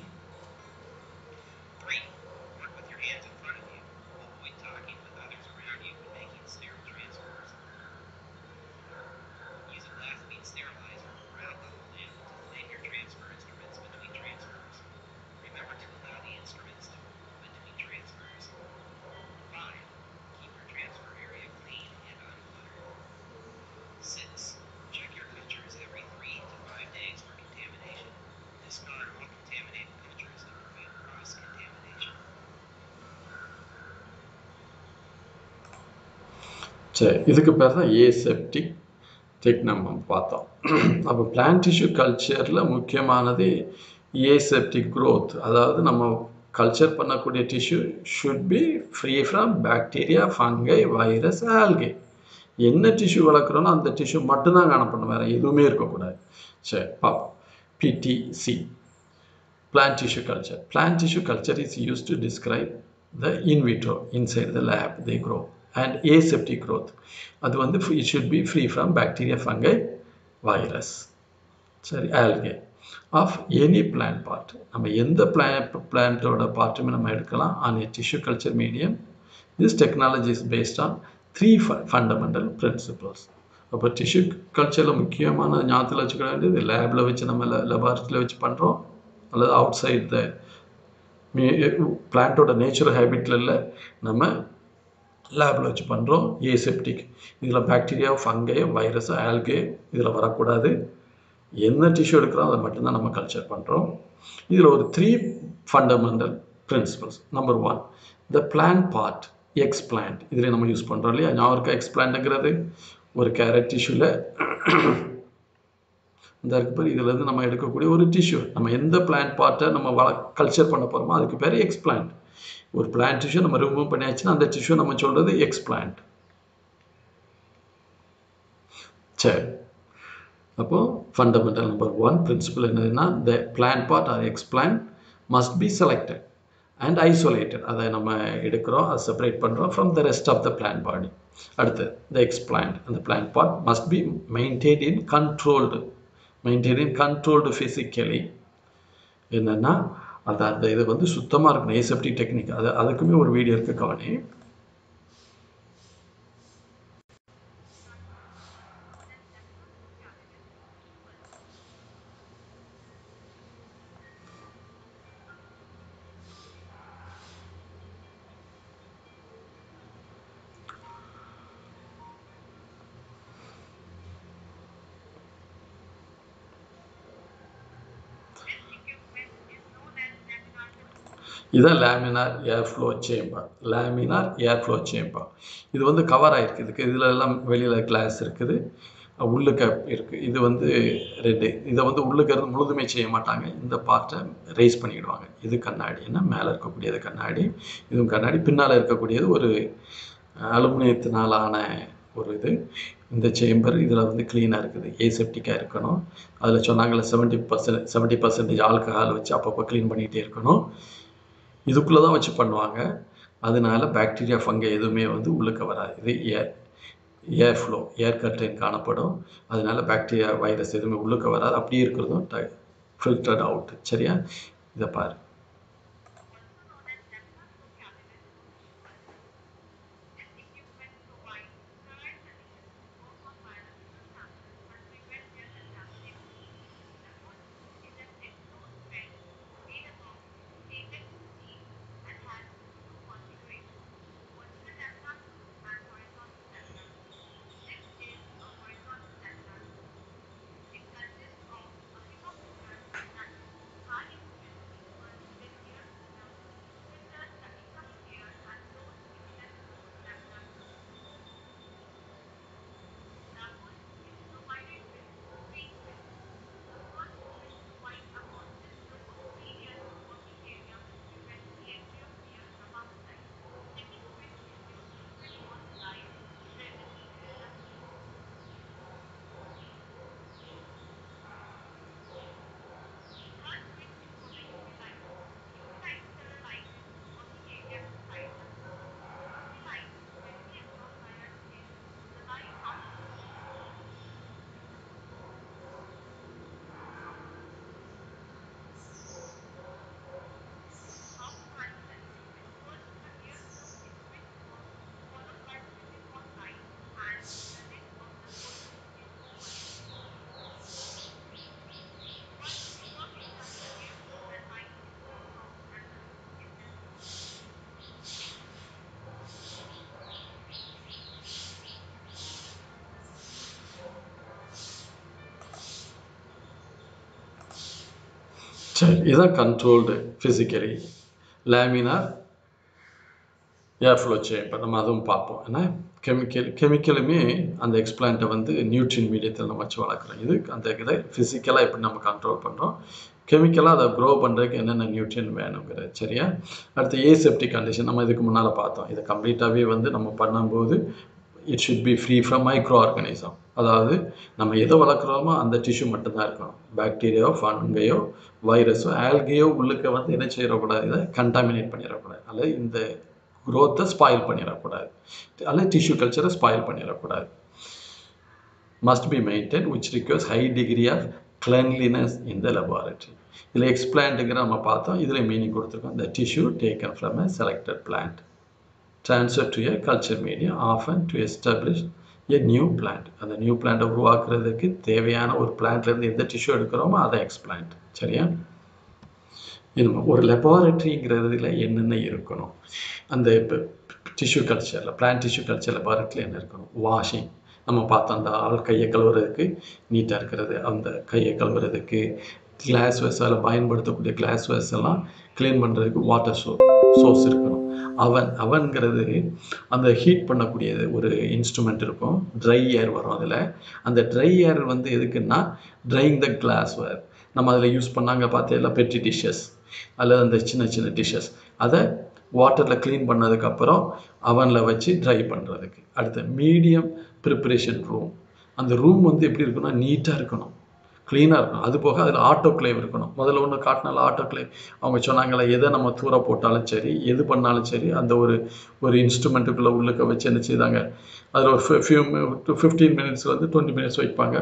3. Work with your hands in front of you. Avoid talking with others around you when making sterile transfers. 4. Use a glass bead sterilizer or alcohol lamp to flame your transfer instruments between transfers. Remember to allow the instruments to cool between transfers. 5. Keep your transfer area clean and uncluttered. 6. Check your cultures every 3 to 5 days for contamination. Discard all contaminated cultures to prevent cross contamination. சரி இதுக்கு பேர் தான் aseptic tech நம்ம பார்த்தோம் அப்போ plant tissue கல்ச்சரில் முக்கியமானது aseptic growth அதாவது நம்ம கல்ச்சர் பண்ணக்கூடிய tissue should be free from bacteria fungi virus algae என்ன டிஷ்யூ வளர்க்குறோனோ அந்த டிஷ்யூ மட்டும்தான் காணப்படணும் வேறு எதுவுமே இருக்கக்கூடாது சரி பார்ப்போம் PTC plant tissue culture. Plant tissue culture is used to describe the in vitro, inside the lab they grow, and aseptic growth. அது வந்து it should be free from bacteria, fungi, virus. சரி algae. Of any plant part நம்ம எந்த plan பிளான்ட்டோட பார்ட்டுமே நம்ம எடுக்கலாம் on a tissue culture medium this technology is based on three fundamental principles அப்போ டிஷ்யூ கல்ச்சரில் முக்கியமான ஞாபகத்தில் வச்சுக்க வேண்டியது லேபில் வச்சு நம்ம லெபார்ட்டரியில் வச்சு பண்ணுறோம் அல்லது அவுட் சைட் த பிளான்ட்டோட நேச்சுரல் ஹேபிட்டில் இல்லை நம்ம லேபில் வச்சு பண்ணுறோம் ஏசெப்டிக் இதில் பாக்டீரியா ஃபங்கை வைரஸ் ஆல்கே இதில் வரக்கூடாது என்ன டிஷ்யூ எடுக்கிறோம் அதை மட்டும்தான் நம்ம கல்ச்சர் பண்ணுறோம் இதில் ஒரு three fundamental principles number one the plant part explant இதில் நம்ம யூஸ் பண்ணுறோம் இல்லையா ஞாபகம் இருக்கா எக்ஸ் பிளான்ட்டுங்கிறது ஒரு கேரட் டிஷ்யூவில் இந்த இருக்கு பேர் இதுலேருந்து நம்ம எடுக்கக்கூடிய ஒரு டிஷ்யூ நம்ம எந்த பிளான்ட் பார்ட்டை நம்ம வள கல்ச்சர் பண்ண போகிறோமோ அதுக்கு பேர் எக்ஸ் பிளான்ட் ஒரு பிளான்ட் டிஷ்யூ நம்ம ரிமூவ் பண்ணியாச்சுன்னா அந்த டிஷ்யூ நம்ம சொல்கிறது எக்ஸ் பிளான்ட் சரி அப்போ ஃபண்டமெண்டல் நம்பர் ஒன் பிரின்சிபல் என்னதுன்னா the plant part or explant must be selected and isolated அதை நம்ம எடுக்கிறோம் அதை செப்பரேட் பண்ணுறோம் from the rest of the plant body அடுத்து த எக்ஸ் பிளான்ட் அந்த plant part must be maintain in controlled maintain in controlled physically என்னென்னா அந்த அந்த இது வந்து சுத்தமாக இருக்கணும் ஏசெப்டிக் டெக்னிக் அது அதுக்குமே ஒரு வீடியோ இருக்குது கவனி இதான் laminar air flow chamber laminar air flow chamber இது வந்து கவர் ஆகிருக்கு இதுக்கு இதில் எல்லாம் வெளியில் கிளாஸ் இருக்குது உள்ளுக்க இருக்குது இது வந்து ரெண்டு இதை வந்து உள்ளுக்க இருந்து முழுதுமே செய்ய மாட்டாங்க இந்த பார்ட்டை ரைஸ் பண்ணிக்கிடுவாங்க இது கண்ணாடி என்ன மேலே இருக்கக்கூடியது கண்ணாடி இதுவும் கண்ணாடி பின்னால் இருக்கக்கூடியது ஒரு அலுமினியத்தினாலான ஒரு இது இந்த சேம்பர் இதில் வந்து க்ளீனாக இருக்குது ஏசெப்டிக்காக இருக்கணும் அதில் சொன்னாங்களே seventy percent seventy percentage alcohol வச்சு அப்பப்போ க்ளீன் பண்ணிகிட்டே இருக்கணும் இதுக்குள்ளே தான் வச்சு பண்ணுவாங்க அதனால பாக்டீரியா ஃபங்கை எதுவுமே வந்து உள்ளுக்க வராது இது ஏர் ஏர் ஃப்ளோ ஏர் கர்டைன் காணப்படும் அதனால பாக்டீரியா வைரஸ் எதுவுமே உள்ளுக்க வராது அப்படியே இருக்கிறதும் ட ஃபில்டர்ட் அவுட் சரியா இதை பாரு சரி இதுதான் controlled physically laminar air flow chamber நம்ம அதுவும் பார்ப்போம் ஏன்னா கெமிக்கல் கெமிக்கலுமே அந்த எக்ஸ்பிளான்ட்டை வந்து நியூட்ரின் மீடியத்தில் நம்ம வச்சு வளர்க்குறோம் இது அந்த இதை ஃபிசிக்கலாக எப்படி நம்ம கண்ட்ரோல் பண்ணுறோம் கெமிக்கலாக அதை க்ரோ பண்ணுறதுக்கு என்னென்ன நியூட்ரியன் வேணுங்கிறது சரியா அடுத்து ஏசெப்டிக் கண்டிஷன் நம்ம இதுக்கு முன்னால் பார்த்தோம் இதை கம்ப்ளீட்டாகவே வந்து நம்ம பண்ணும்போது it should be free from microorganism அதாவது நம்ம எதை வளர்க்குறோமோ அந்த டிஷ்யூ மட்டும்தான் இருக்கணும் பாக்டீரியாவோ ஃபங்கையோ வைரஸோ ஆல்கையோ உள்ளுக்க வந்து என்ன செய்யக்கூடாது இதை கண்டாமினேட் பண்ணிடக்கூடாது அல்லது இந்த குரோத்தை ஸ்பாயில் பண்ணிடக்கூடாது அல்லது டிஷ்யூ கல்ச்சரை ஸ்பாயில் பண்ணிடக்கூடாது must be maintain which requires high degree of cleanliness in the laboratory இதில் எக்ஸ்பிளான்ட்டுங்கிற நம்ம பார்த்தோம் இதில் மீனிங் கொடுத்துருக்கோம் the tissue taken from a selected plant transferred to a culture medium often to establish a new plant அந்த new பிளான்ட்டை உருவாக்குறதுக்கு தேவையான ஒரு பிளான்ட்லேருந்து எந்த டிஷ்யூ எடுக்கிறோமோ அதை எக்ஸ்பிளான்ட் சரியா இது ஒரு லெபார்ட்ரிங்கிறதுல என்னென்ன இருக்கணும் அந்த இப்போ டிஷ்யூ கல்ச்சரில் பிளான்ட் டிஷ்யூ கல்ச்சர் லெபார்ட்ரியில் என்ன இருக்கணும் வாஷிங் நம்ம பார்த்தோம் அந்த ஆள் கையை கழுவுறதுக்கு நீட்டாக இருக்கிறது அந்த கையை கழுவுறதுக்கு கிளாஸ் வெஸால் பயன்படுத்தக்கூடிய கிளாஸ் வெஸ் எல்லாம் க்ளீன் பண்ணுறதுக்கு வாட்டர் சோ சோர்ஸ் இருக்கணும் அவன் அவன்கிறது அந்த ஹீட் பண்ணக்கூடியது ஒரு இன்ஸ்ட்ருமெண்ட் இருக்கும் ட்ரை ஏர் வரும் அதில் அந்த ட்ரை ஏர் வந்து எதுக்குன்னா ட்ரைங் த கிளாஸ் வேர் நம்ம அதில் யூஸ் பண்ணாங்க பார்த்தீங்களா பெட்ரி டிஷ்ஷஸ் அல்லது அந்த சின்ன சின்ன டிஷ்ஷஸ் அதை வாட்டரில் க்ளீன் பண்ணதுக்கப்புறம் அவனில் வச்சு ட்ரை பண்ணுறதுக்கு அடுத்து மீடியம் ப்ரிப்பரேஷன் ரூம் அந்த ரூம் வந்து எப்படி இருக்குன்னா நீட்டாக இருக்கணும் க்ளீனாக இருக்கணும் அது போக அதில் ஆட்டோக்ளேவ் இருக்கணும் முதல்ல ஒன்று காட்டினால ஆட்டோக்ளேவ் அவங்க சொன்னாங்களே எதை நம்ம தூர போட்டாலும் சரி எது பண்ணாலும் சரி அந்த ஒரு ஒரு இன்ஸ்ட்ருமெண்ட்டுக்குள்ளே உள்ளுக்க வச்சு என்ன செய்தாங்க அதில் ஒரு ஃபியூ ஃபிஃப்டீன் மினிட்ஸ் வந்து டுவெண்ட்டி மினிட்ஸ் வைப்பாங்க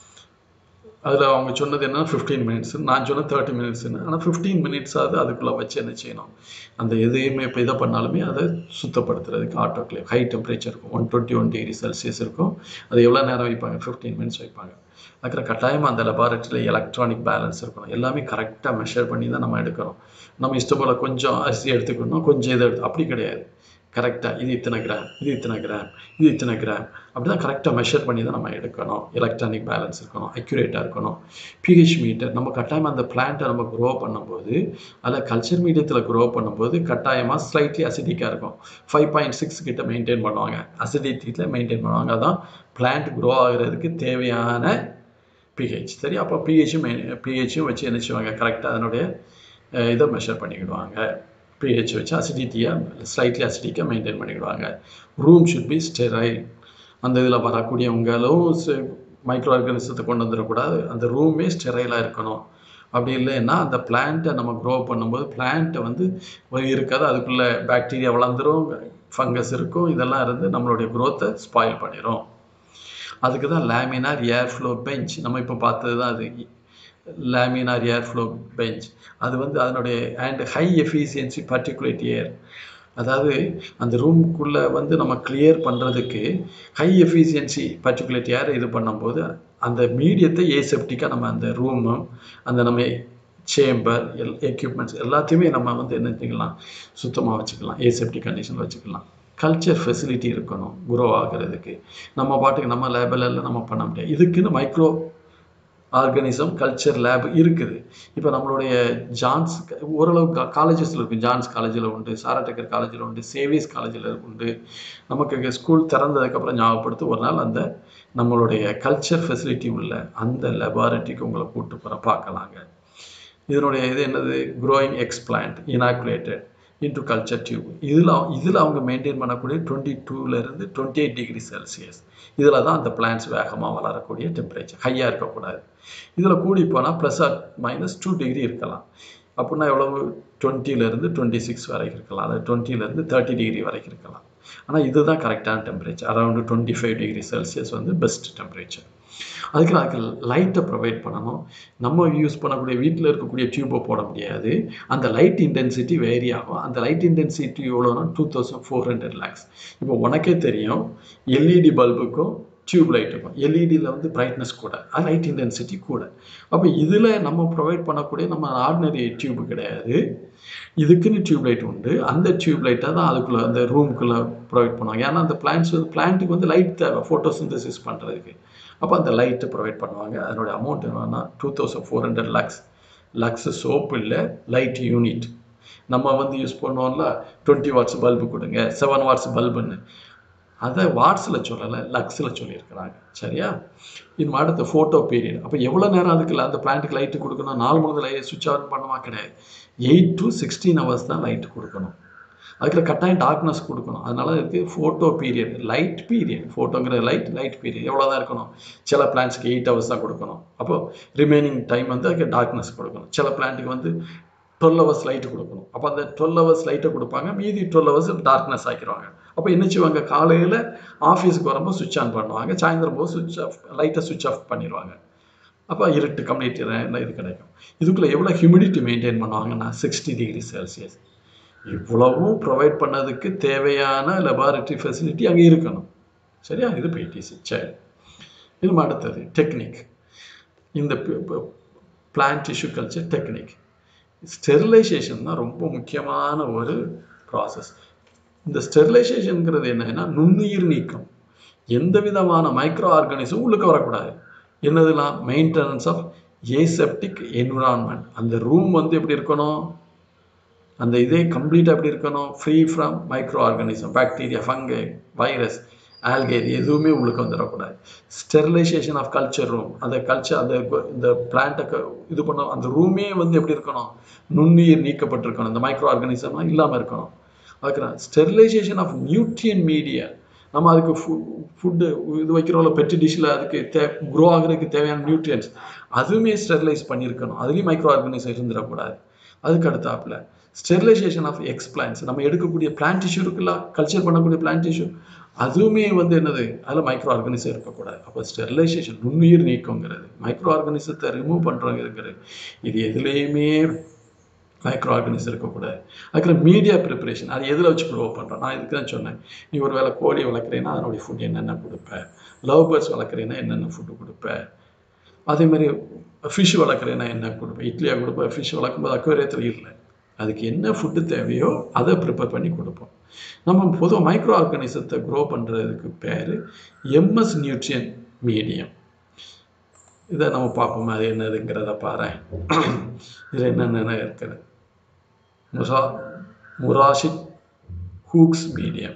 அதில் அவங்க சொன்னது என்னன்னா ஃபிஃப்டீன் மினிட்ஸ் நான் சொன்ன தேர்ட்டி மினிட்ஸ்னு ஆனால் ஃபிஃப்டீன் மினிட்ஸாவது அதுக்குள்ளே வச்சு என்ன செய்யணும் அந்த எதையுமே இப்போ இதை பண்ணாலுமே அதை சுத்தப்படுத்துறதுக்கு ஆட்டோக்ளேவ் ஹை டெம்பரேச்சர் இருக்கும் one twenty one degree Celsius இருக்கும் அது எவ்வளோ நேரம் வைப்பாங்க ஃபிஃப்டீன் மினிட்ஸ் வைப்பாங்க அதுக்கிற கட்டாயமாக அந்த லெபார்ட்டரியில் எலக்ட்ரானிக் பேலன்ஸ் இருக்கணும் எல்லாமே கரெக்டாக மெஷர் பண்ணி தான் நம்ம எடுக்கிறோம் நம்ம இஷ்டம் போல் கொஞ்சம் அரிசி எடுத்துக்கணும் கொஞ்சம் இதை எடுத்து அப்படி கிடையாது கரெக்டாக இது இத்தனை கிராம் இது இத்தனை கிராம் இது இத்தனை கிராம் அப்படி தான் கரெக்டாக மெஷர் பண்ணி தான் நம்ம எடுக்கணும் எலக்ட்ரானிக் பேலன்ஸ் இருக்கணும் அக்யூரேட்டாக இருக்கணும் பிஹெச் மீட்டர் நம்ம கட்டாயமாக அந்த பிளான்ட்டை நம்ம க்ரோ பண்ணும்போது அதில் கல்ச்சர் மீடியத்தில் க்ரோ பண்ணும்போது கட்டாயமாக ஸ்லைட்லி அசிடிக்காக இருக்கும் ஃபைவ் பாயிண்ட் சிக்ஸ் கிட்ட மெயின்டைன் பண்ணுவாங்க அசிடிட்டியில் மெயின்டைன் பண்ணுவாங்க அதான் பிளான்ட் க்ரோ ஆகுறதுக்கு தேவையான பிஹெச் சரி அப்போ பிஹெச்சும் பிஹெச்சும் வச்சு என்ன செய்வாங்க கரெக்டாக அதனுடைய அஹ், இதை மெஷர் பண்ணிக்கிடுவாங்க பிஹெச் வச்சு அசிடிட்டியாக ஸ்லைட்லி அசிடிக்காக மெயின்டைன் பண்ணிக்கிடுவாங்க ரூம் ஷுட் பி ஸ்டெரைல் அந்த இதில் வரக்கூடியவங்களும் மைக்ரோ ஆர்கானிசத்தை கொண்டு வந்துடக்கூடாது அந்த ரூமே ஸ்டெரைலாக இருக்கணும் அப்படி இல்லைன்னா அந்த பிளான்ட்டை நம்ம க்ரோ பண்ணும்போது பிளான்ட்டை வந்து ஒரு இருக்காது அதுக்குள்ளே பாக்டீரியா வளர்ந்துரும் ஃபங்கஸ் இருக்கும் இதெல்லாம் இருந்து நம்மளுடைய growth-அ ஸ்பாயில் பண்ணிடும் அதுக்கு தான் லேமினார் ஏர் ஃப்ளோ பெஞ்ச் நம்ம இப்போ பார்த்தது தான் அது லேமினார் ஏர் ஃப்ளோ பெஞ்ச் அது வந்து அதனுடைய and high efficiency particulate air அதாவது அந்த ரூம்குள்ளே வந்து நம்ம கிளியர் பண்ணுறதுக்கு ஹை எஃபிஷியன்சி பர்டிகுலேட் ஏர் இது பண்ணும்போது அந்த மீடியத்தை ஏசெப்டிக்காக நம்ம அந்த ரூமும் அந்த நம்ம சேம்பர் எல் எக்யூப்மெண்ட்ஸ் எல்லாத்தையுமே நம்ம வந்து என்ன செஞ்சுக்கலாம் சுத்தமாக வச்சுக்கலாம் ஏசெப்டி கண்டிஷனில் வச்சுக்கலாம் கல்ச்சர் ஃபெசிலிட்டி இருக்கணும் குரோ ஆகிறதுக்கு நம்ம பாட்டுக்கு நம்ம லேபில் எல்லாம் நம்ம பண்ண முடியாது இதுக்குன்னு மைக்ரோ ஆர்கானிசம் கல்ச்சர் லேப் இருக்குது இப்போ நம்மளுடைய ஜான்ஸ் ஓரளவு காலேஜஸில் இருக்கும் ஜான்ஸ் காலேஜில் உண்டு சாரடக்கர் காலேஜில் உண்டு சேவிஸ் காலேஜில் உண்டு நமக்கு ஸ்கூல் திறந்ததுக்கப்புறம் ஞாபகப்படுத்தி ஒரு நாள் அந்த நம்மளுடைய கல்ச்சர் ஃபெசிலிட்டி உள்ள அந்த லெபார்ட்டரிக்கு உங்களை கூட்டு போகிற பார்க்கலாங்க இதனுடைய இது என்னது growing explant inoculated into culture tube இதில் இதில் அவங்க மெயின்டைன் பண்ணக்கூடிய டுவெண்ட்டி டூலேருந்து டுவெண்ட்டி எயிட் டிகிரி செல்சியஸ் இதில் தான் அந்த பிளான்ட்ஸ் வேகமாக வளரக்கூடிய டெம்பரேச்சர் ஹையாக இருக்கக்கூடாது இதில் கூடி போனால் plus or minus two degree இருக்கலாம் அப்படின்னா எவ்வளவு டுவெண்ட்டிலேருந்து டுவெண்ட்டி சிக்ஸ் வரைக்கும் இருக்கலாம் அதாவது டுவெண்ட்டிலேருந்து தேர்ட்டி டிகிரி வரைக்கும் இருக்கலாம் ஆனால் இதுதான் கரெக்டான temperature around twenty five degree Celsius வந்து பெஸ்ட் டெம்பரேச்சர் அதுக்கு அதுக்கு லைட்டை ப்ரொவைட் பண்ணணும் நம்ம யூஸ் பண்ணக்கூடிய வீட்டில் இருக்கக்கூடிய டியூப்பை போட முடியாது அந்த லைட் இன்டென்சிட்டி வேரி ஆகும் அந்த லைட் இன்டென்சிட்டி எவ்வளோனா two thousand four hundred lux இப்போ உனக்கே தெரியும் எல்இடி பல்புக்கும் டியூப் லைட் இருக்கும் எல்இடியில் வந்து பிரைட்னஸ் கூட அது லைட் இன்டென்சிட்டி கூட அப்போ இதில் நம்ம ப்ரொவைட் பண்ணக்கூடிய நம்ம ஆர்டினரி டியூப் கிடையாது இதுக்குன்னு டியூப் லைட் உண்டு அந்த டியூப் லைட்டை தான் அதுக்குள்ளே அந்த ரூமுக்குள்ளே ப்ரொவைட் பண்ணுவாங்க ஏன்னா அந்த பிளான்ஸ் வந்து பிளான்ட்டுக்கு வந்து லைட் தேவை ஃபோட்டோசிந்தசிஸ் பண்ணுறதுக்கு அப்போ அந்த லைட்டை ப்ரொவைட் பண்ணுவாங்க அதனோட அமௌண்ட் என்னன்னா two thousand four hundred lux lux soap இல்லை லைட் யூனிட் நம்ம வந்து யூஸ் பண்ணுவோம்ல டுவெண்ட்டி வாட்ஸ் பல்பு கொடுங்க செவன் வாட்ஸ் பல்புன்னு அதை வாட்ஸில் சொல்லலை லக்ஸில் சொல்லியிருக்கிறாங்க சரியா இது அடுத்த ஃபோட்டோ பீரியட் அப்போ எவ்வளோ நேரம் அதுக்கு அந்த பிளான்ட்டுக்கு லைட்டு கொடுக்கணும் நாலு மணி லைட் சுவிட்ச் ஆன் பண்ணுமா கிடையாது எயிட் டு சிக்ஸ்டீன் ஹவர்ஸ் தான் லைட் கொடுக்கணும் அதுக்குள்ள கட்டாயம் டார்க்னஸ் கொடுக்கணும் அதனால இதுக்கு ஃபோட்டோ பீரியட் லைட் பீரியட் ஃபோட்டோங்கிற லைட் லைட் பீரியட் எவ்வளோ தான் இருக்கணும் சில பிளான்ட்ஸ்க்கு எயிட் ஹவர்ஸ் தான் கொடுக்கணும் அப்போ ரிமைனிங் டைம் வந்து அதுக்கு டார்க்னஸ் கொடுக்கணும் சில பிளான்ட்டுக்கு வந்து டுவெல் ஹவர்ஸ் லைட்டு கொடுக்கணும் அப்போ அந்த டுவெல் ஹவர்ஸ் லைட்டை கொடுப்பாங்க மீதி டுவெல் ஹவர்ஸ் டார்க்னஸ் ஆக்கிடுவாங்க அப்போ என்ன செய்வாங்க காலையில் ஆஃபீஸுக்கு வரும்போது சுவிட்ச் ஆன் பண்ணுவாங்க சாயந்தரம் போது சுவிட்ச் ஆஃப் லைட்டை சுவிட்ச் ஆஃப் பண்ணிடுவாங்க அப்போ இருட்டு கம்ப்ளீட் இது கிடைக்கும் இதுக்குள்ளே எவ்வளோ ஹியூமிடிட்டி மெயின்டைன் பண்ணுவாங்கன்னா சிக்ஸ்டி டிகிரி செல்சியஸ் இவ்வளவும் ப்ரொவைட் பண்ணதுக்கு தேவையான லெபார்டரி ஃபெசிலிட்டி அங்கே இருக்கணும் சரியா இது பிடிசி சரி இது அடுத்தது டெக்னிக் இந்த plant tissue culture technique sterilisation தான் ரொம்ப முக்கியமான ஒரு ப்ராசஸ் இந்த ஸ்டெரிலைசேஷனுங்கிறது என்னன்னா நுண்ணுயிர் நீக்கம் எந்த விதமான மைக்ரோ ஆர்கானிசமும் உள்ளுக்கு வரக்கூடாது என்னதுலாம் மெயின்டெனன்ஸ் ஆஃப் ஏசெப்டிக் என்விரான்மெண்ட் அந்த ரூம் வந்து எப்படி இருக்கணும் அந்த இதே கம்ப்ளீட்டாக எப்படி இருக்கணும் free from microorganism bacteria fungi virus algae இது எதுவுமே உள்ளுக்கு வந்துடக்கூடாது ஸ்டெரிலைசேஷன் ஆஃப் கல்ச்சர் ரூம் அந்த கல்ச்சர் அந்த கு- இந்த பிளான்ட்டை இது பண்ண அந்த ரூமே வந்து எப்படி இருக்கணும் நுண்ணுயிர் நீக்கப்பட்டிருக்கணும் இந்த மைக்ரோ ஆர்கானிசம்லாம் இல்லாமல் இருக்கணும் அதுக்கு ஸ்டெரிலைசேஷன் ஆஃப் நியூட்ரியன் மீடியா நம்ம அதுக்கு ஃபுட்டு இது வைக்கிறோம்ல பெட்டி டிஷ்ஷில் அதுக்கு தே க்ரோ ஆகுறதுக்கு தேவையான நியூட்ரியன்ஸ் அதுவுமே ஸ்டெரிலைஸ் பண்ணியிருக்கணும் அதுலேயும் மைக்ரோ ஆர்கானிசம் இருந்துடக்கூடாது அதுக்கு அடுத்தாப்புல ஸ்டெரிலைசேஷன் ஆஃப் எக்ஸ்பிளான்ஸ் நம்ம எடுக்கக்கூடிய பிளான்ட் டிஷ்யூ இருக்குல்ல கல்ச்சர் பண்ணக்கூடிய பிளான்ட் டிஷ்யூ அதுவுமே வந்து என்னது அதில் மைக்ரோ ஆர்கானிசம் இருக்கக்கூடாது அப்போ ஸ்டெரிலைசேஷன் நுண்ணுயிர் நீக்கங்கிறது மைக்ரோ ஆர்கானிசத்தை ரிமூவ் பண்ணுறோங்கிறது இது எதுலேயுமே மைக்ரோ ஆர்கானிசம் இருக்கக்கூடாது அதுக்கப்புறம் மீடியா ப்ரிப்பரேஷன் அது எதில் வச்சு க்ரோ பண்ணுறோம் நான் இதுக்கு தான் சொன்னேன் நீ ஒரு வேளை கோழி வளர்க்குறேன்னா அதனுடைய ஃபுட் என்னென்ன கொடுப்பேன் லவ் பேர்ட்ஸ் வளர்க்குறேன்னா என்னென்ன ஃபுட்டு கொடுப்பேன் அதே மாதிரி ஃபிஷ் வளர்க்குறேன்னா என்ன கொடுப்பேன் இட்லியாக கொடுப்பேன் ஃபிஷ் வளர்க்கும்போது அக்வேரியத்தில் இல்லை அதுக்கு என்ன ஃபுட்டு தேவையோ அதை ப்ரிப்பேர் பண்ணி கொடுப்போம் நம்ம பொதுவாக மைக்ரோ ஆர்கானிசத்தை க்ரோ பண்ணுறதுக்கு பேர் எம்எஸ் நியூட்ரியன் மீடியம் இதை நம்ம பார்ப்போம் அது என்னதுங்கிறத பாரு இதில் என்னென்ன இருக்குது முசா முராஷிக் ஹூக்ஸ் மீடியம்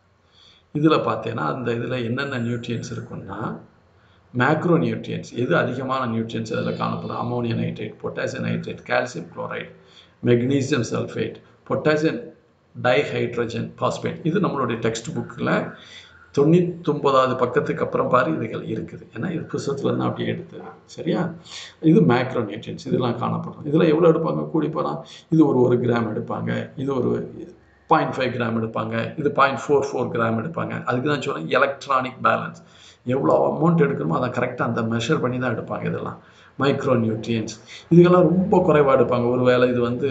இதில் பார்த்தீங்கன்னா அந்த இதில் என்னென்ன நியூட்ரியன்ஸ் இருக்குன்னா மேக்ரோ நியூட்ரியன்ஸ் எது அதிகமான நியூட்ரியன்ஸ் அதில் காணப்படும் ammonia nitrate potassium nitrate calcium chloride magnesium sulphate potassium dihydrogen phosphate இது நம்மளுடைய டெக்ஸ்ட் புக்கில் தொண்ணூத்தொம்பதாவது பக்கத்துக்கு அப்புறம் பாரு இதுகள் இருக்குது ஏன்னா இது புஸ்தகத்துல இருந்து அப்படியே எடுத்தது சரியா இது மேக்ரோ நியூட்ரியன்ஸ் இதெல்லாம் காணப்படும் இதில் எவ்வளோ எடுப்பாங்க கூடி போனால் இது ஒரு ஒரு கிராம் எடுப்பாங்க இது ஒரு பாயிண்ட் ஃபைவ் கிராம் எடுப்பாங்க இது பாயிண்ட் ஃபோர் ஃபோர் கிராம் எடுப்பாங்க அதுக்கு தான் சொல்கிறேன் எலக்ட்ரானிக் பேலன்ஸ் எவ்வளோ அமௌண்ட் எடுக்கணுமோ அதை கரெக்டாக அந்த மெஷர் பண்ணி தான் எடுப்பாங்க இதெல்லாம் மைக்ரோ நியூட்ரியன்ஸ் இதுக்கெல்லாம் ரொம்ப குறைவாக எடுப்பாங்க ஒரு வேளை இது வந்து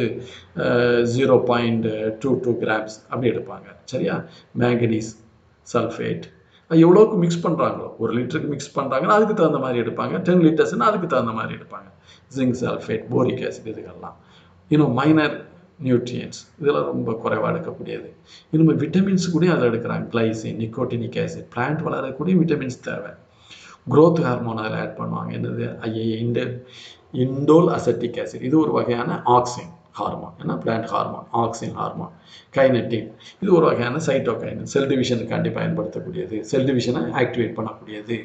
zero point two two grams அப்படி எடுப்பாங்க சரியா மேங்கனீஸ் சல்ஃபேட் எவ்வளோக்கு மிக்ஸ் பண்ணுறாங்களோ ஒரு லிட்டருக்கு மிக்ஸ் பண்ணுறாங்கன்னா அதுக்கு தகுந்த மாதிரி எடுப்பாங்க டென் லிட்டர்ஸ்னால் அதுக்கு தகுந்த மாதிரி எடுப்பாங்க ஜிங்க் சல்ஃபேட் போரிக் ஆசிட் இதுக்கெல்லாம் இன்னும் மைனர் நியூட்ரியன்ஸ் இதெல்லாம் ரொம்ப குறைவாக எடுக்கக்கூடியது இன்னும் விட்டமின்ஸ் கூட அதில் எடுக்கிறாங்க கிளைசின் நிக்கோட்டினிக் ஆசிட் பிளான்ட் வளரக்கூடிய விட்டமின்ஸ் தேவை growth ஹார்மோன் அதில் ஆட் பண்ணுவாங்க என்னது ஐஏ இண்ட இண்டோல் அசட்டிக் ஆசிட் இது ஒரு வகையான ஆக்சின் ஹார்மோன் ஏன்னா plant hormone auxin hormone kinetin இது ஒரு வகையான சைட்டோகைனன் செல் டிவிஷனுக்காண்டி பயன்படுத்தக்கூடியது செல் டிவிஷனை ஆக்டிவேட் பண்ணக்கூடியது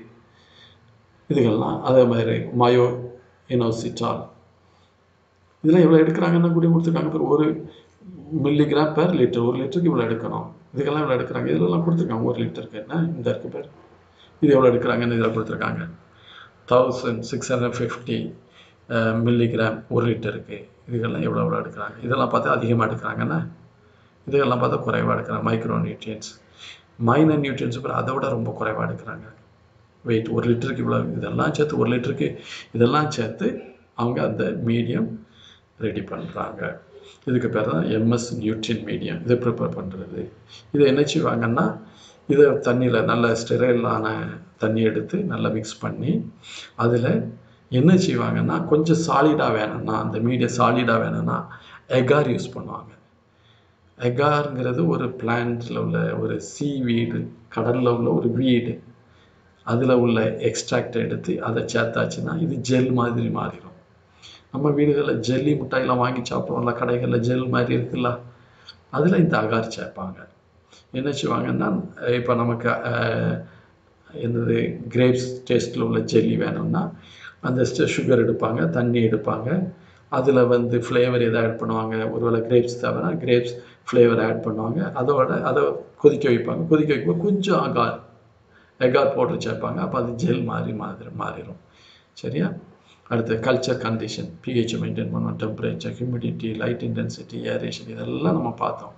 இதுகள்லாம் அதே மாதிரி மயோ இனோசிட்டால் இதெல்லாம் எவ்வளோ எடுக்கிறாங்கன்னு கூட கொடுத்துருக்காங்க பாரு ஒரு மில்லிகிராம் பெர் லிட்டர் ஒரு லிட்டருக்கு இவ்வளோ எடுக்கணும் இதுக்கெல்லாம் இவ்வளோ எடுக்கிறாங்க இதெல்லாம் கொடுத்துருக்காங்க ஒரு லிட்டருக்கு என்ன இந்த இருக்கு பேர் இது எவ்வளோ எடுக்கிறாங்கன்னு இதில் கொடுத்துருக்காங்க thousand six hundred fifty milligram ஒரு லிட்டருக்கு இதுக்கெல்லாம் எவ்வளோ எவ்வளோ எடுக்கிறாங்க இதெல்லாம் பார்த்தா அதிகமாக எடுக்கிறாங்கன்னா இதுக்கெல்லாம் பார்த்தா குறைவாக எடுக்கிறாங்க மைக்ரோ நியூட்ரியன்ஸ் மைனர் நியூட்ரியன்ஸ் அப்புறம் அதை விட ரொம்ப குறைவாக எடுக்கிறாங்க வெயிட் ஒரு லிட்டருக்கு இவ்வளோ இதெல்லாம் சேர்த்து ஒரு லிட்டருக்கு இதெல்லாம் சேர்த்து அவங்க அந்த மீடியம் ரெடி பண்ணுறாங்க இதுக்கு பேர் தான் எம்எஸ் நியூட்ரியன் மீடியம் இதை ப்ரிப்பேர் பண்ணுறது இதை என்ன செய்வாங்கன்னா இதை தண்ணியில் நல்ல ஸ்டெரைலான தண்ணி எடுத்து நல்லா மிக்ஸ் பண்ணி அதில் என்ன செய்வாங்கன்னா கொஞ்சம் சாலிடாக வேணும்னா அந்த மீடியம் சாலிடாக வேணும்னா எகார் யூஸ் பண்ணுவாங்க எகாருங்கிறது ஒரு பிளான்ட்டில் உள்ள ஒரு சீ வீடு கடலில் உள்ள ஒரு வீடு அதில் உள்ள எக்ஸ்ட்ராக்ட் எடுத்து அதை சேர்த்தாச்சுன்னா இது ஜெல் மாதிரி மாறிடும் நம்ம வீடுகளில் ஜெல்லி மிட்டாயெல்லாம் வாங்கி சாப்பிட்றோம்ல கடைகளில் ஜெல் மாதிரி இருக்குல்ல அதில் இந்த அகார் சேர்ப்பாங்க என்ன செய்வாங்கன்னா இப்போ நமக்கு அஹ், என்னது கிரேப்ஸ் டேஸ்ட்டில் உள்ள ஜெல்லி வேணும்னா அந்த சுகர் எடுப்பாங்க தண்ணி எடுப்பாங்க அதில் வந்து ஃப்ளேவர் எதை ஆட் பண்ணுவாங்க ஒருவேளை கிரேப்ஸ் தேவைன்னா கிரேப்ஸ் ஃப்ளேவர் ஆட் பண்ணுவாங்க அதோட அதை கொதிக்க வைப்பாங்க கொதிக்க வைக்கும்போது கொஞ்சம் அகார் எகார் போட்டு சேர்ப்பாங்க அப்போ அது ஜெல் மாதிரி மாதிரி மாறிடும் சரியா அடுத்து கல்ச்சர் கண்டிஷன் பிஹெச் மெயின்டைன் பண்ணோம் temperature humidity light intensity aeration இதெல்லாம் நம்ம பார்த்தோம்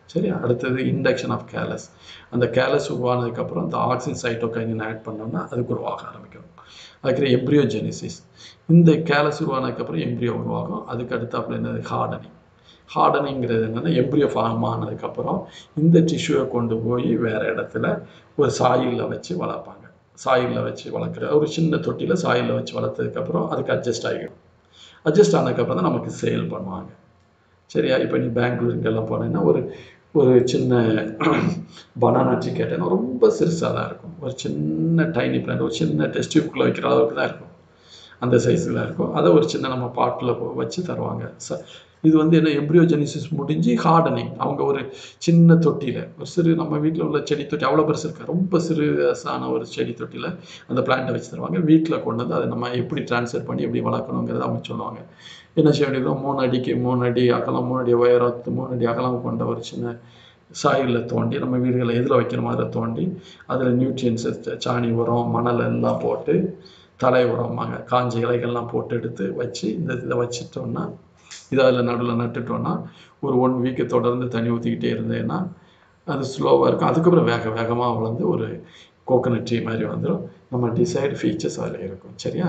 சரியா அடுத்தது இண்டக்ஷன் ஆஃப் கேலஸ் அந்த கேலஸ் உருவானதுக்கப்புறம் அந்த ஆக்சின் சைட்டோகைனின் ஆட் பண்ணோம்னா அது உருவாக ஆரம்பிக்கும் அதுக்கப்புறம் எம்ப்ரியோஜெனிசிஸ் இந்த கேலஸ் உருவானதுக்கப்புறம் எம்ப்ரியோ உருவாகும் அதுக்கு அடுத்தாப்புல என்னது ஹார்டனிங் ஹார்டனிங்கிறது என்னென்னா எம்ப்ரியோ ஃபார்ம் ஆனதுக்கப்புறம் இந்த டிஷ்யூவை கொண்டு போய் வேறு இடத்துல ஒரு சாயிலில் வச்சு வளர்ப்பாங்க சாயிலில் வச்சு வளர்க்குற ஒரு சின்ன தொட்டியில் சாயிலில் வச்சு வளர்த்ததுக்கப்புறம் அதுக்கு அட்ஜஸ்ட் ஆகிடும் அட்ஜஸ்ட் ஆனதுக்கப்புறம் தான் நமக்கு சேல் பண்ணுவாங்க சரியா இப்போ நீ பெங்களூர் இங்கெல்லாம் போனீங்கன்னா ஒரு ஒரு சின்ன பனானா ட்ரீ கேட்டேன்னா ரொம்ப சிறுசாக தான் இருக்கும் ஒரு சின்ன டைனி பிளான்ட் ஒரு சின்ன டெஸ்ட் டியூப்குள்ளே வைக்கிற அளவுக்கு தான் இருக்கும் அந்த சைஸில் இருக்கும் அதை ஒரு சின்ன நம்ம பாட்டில் வச்சு தருவாங்க ச இது வந்து என்ன எம்ப்ரியோஜெனிசிஸ் முடிஞ்சு ஹார்டனிங் அவங்க ஒரு சின்ன தொட்டியில் ஒரு சிறு நம்ம வீட்டில் உள்ள செடி தொட்டி அவ்வளோ பெருசு இருக்கா ரொம்ப சிறுசான ஒரு செடி தொட்டியில் அந்த பிளான்ட்டை வச்சு தருவாங்க வீட்டில் கொண்டு வந்து அதை நம்ம எப்படி ட்ரான்ஸ்ஃபர் பண்ணி எப்படி வளர்க்கணுங்கிறத அவங்க சொல்லுவாங்க என்ன செய்ய வேண்டியது மூணு அடிக்கு மூணு அடி அகலம் மூணு அடி உயரத்து மூணு அடி அகலம் கொண்ட ஒரு சின்ன சாயிலில் தோண்டி நம்ம வீடுகளை எதில் வைக்கணுமோ அதை தோண்டி அதில் நியூட்ரியன்ஸ் சாணி உரம் மணல் எல்லாம் போட்டு தலை உரமாங்க காஞ்ச இலைகள்லாம் போட்டு எடுத்து வச்சு இந்த இதை வச்சிட்டோம்னா இதை அதில் நடுவில் நட்டுட்டோம்னா ஒரு ஒன் வீக்கு தொடர்ந்து தண்ணி ஊற்றிக்கிட்டே இருந்தேன்னா அது ஸ்லோவாக இருக்கும் அதுக்கப்புறம் வேக வேகமாக வளர்ந்து ஒரு கோகனட் ட்ரீ மாதிரி வந்துடும் நம்ம டிசைடு ஃபீச்சர்ஸ் அதில் இருக்கும் சரியா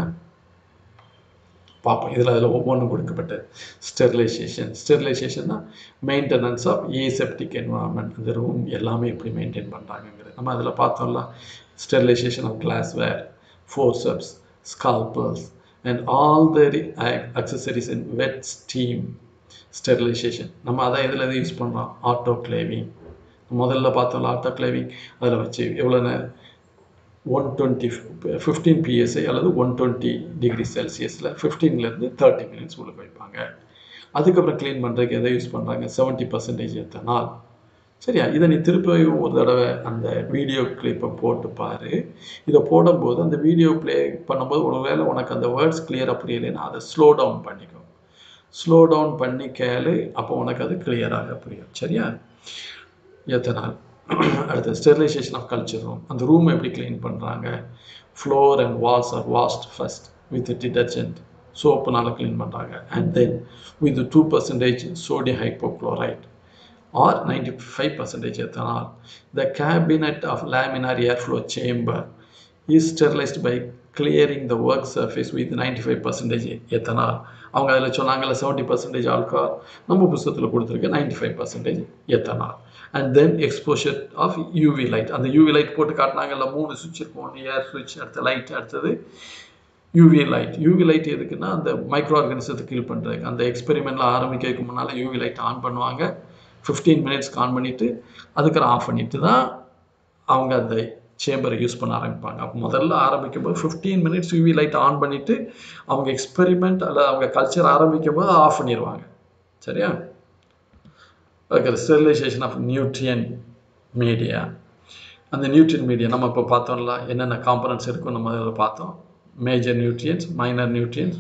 பார்ப்போம் இதில் அதில் ஒவ்வொன்றும் கொடுக்கப்பட்ட ஸ்டெரிலைசேஷன் ஸ்டெரிலைசேஷன்னா மெயின்டெனன்ஸ் ஆஃப் ஏசெப்டிக் என்வரான்மெண்ட் இந்த ரூம் எல்லாமே எப்படி மெயின்டைன் பண்ணுறாங்கங்கிறது நம்ம அதில் பார்த்தோம்ல sterilisation of glassware forceps scalpels and all the accessories in wet steam sterilisation நம்ம அதை இதில் எது யூஸ் பண்ணுறோம் ஆட்டோ கிளேவிங் முதல்ல பார்த்தோம்ல ஆட்டோ கிளேவிங் அதில் வச்சு எவ்வளோ நேரம் ஒன் டுவெண்ட்டி ஃபிஃப்டீன் பிஎஸ்ஐ அல்லது ஒன் டுவெண்ட்டி டிகிரி செல்சியஸில் ஃபிஃப்டீன்லேருந்து தேர்ட்டி மினிட்ஸ் உள்ள வைப்பாங்க அதுக்கப்புறம் க்ளீன் பண்ணுறதுக்கு எதை யூஸ் பண்ணுறாங்க செவன்ட்டி பர்சன்டேஜ் எத்தனால் சரியா இதை நீ திருப்பி ஒரு தடவை அந்த வீடியோ கிளிப்பை போட்டு பாரு இதை போடும்போது அந்த வீடியோ ப்ளே பண்ணும்போது ஒருவேளை உனக்கு அந்த வேர்ட்ஸ் கிளியராக புரியலைன்னா அதை ஸ்லோ டவுன் பண்ணிக்கோ ஸ்லோ டவுன் பண்ணி கேளு அப்போ உனக்கு அது கிளியராக புரியும் சரியா எத்தனால் அடுத்து ஸ்டெரிலைசேஷன் ஆஃப் கல்ச்சர் ரூம் அந்த ரூம் எப்படி க்ளீன் பண்ணுறாங்க floor and walls are washed first with detergent சோப்புனால க்ளீன் பண்ணுறாங்க and then with two percentage sodium hypochlorite or 95% ethanol. The cabinet of laminar airflow chamber is sterilized by clearing the work surface with 95% ethanol. அவங்க அதில் சொன்னாங்கல்ல seventy percentage alcohol நம்ம புத்தகத்தில் கொடுத்துருக்க ninety five percentage ethanol and then exposure of UV light அந்த UV light போட்டு காட்டினாங்கல்ல மூணு சுவிட்ச் இருக்கும் ஒன்று ஏர் சுவிட்ச் அடுத்த லைட் அடுத்தது யூவி லைட் யூவி லைட் எதுக்குன்னா அந்த மைக்ரோ ஆர்கனிசத்தை கில் பண்ணுறதுக்கு அந்த எக்ஸ்பெரிமெண்ட்டில் ஆரம்பிக்கிறதுக்கு முன்னால் யூவி லைட் ஆன் பண்ணுவாங்க ஃபிஃப்டீன் மினிட்ஸ்க்கு ஆன் பண்ணிவிட்டு அதுக்கப்புறம் ஆஃப் பண்ணிட்டு தான் அவங்க அந்த சேம்பரை யூஸ் பண்ண ஆரம்பிப்பாங்க அப்போ முதல்ல ஆரம்பிக்கும் போது fifteen minutes UV light on பண்ணிவிட்டு அவங்க எக்ஸ்பெரிமெண்ட் அல்லது அவங்க கல்ச்சர் ஆரம்பிக்கும் போது ஆஃப் பண்ணிடுவாங்க சரியா okay sterilization of nutrient media அந்த நியூட்ரியன் மீடியா நம்ம இப்போ பார்த்தோம்ல என்னென்ன காம்பனன்ட்ஸ் இருக்கும் நம்ம அதில் பார்த்தோம் மேஜர் நியூட்ரியன்ஸ் மைனர் நியூட்ரியன்ஸ்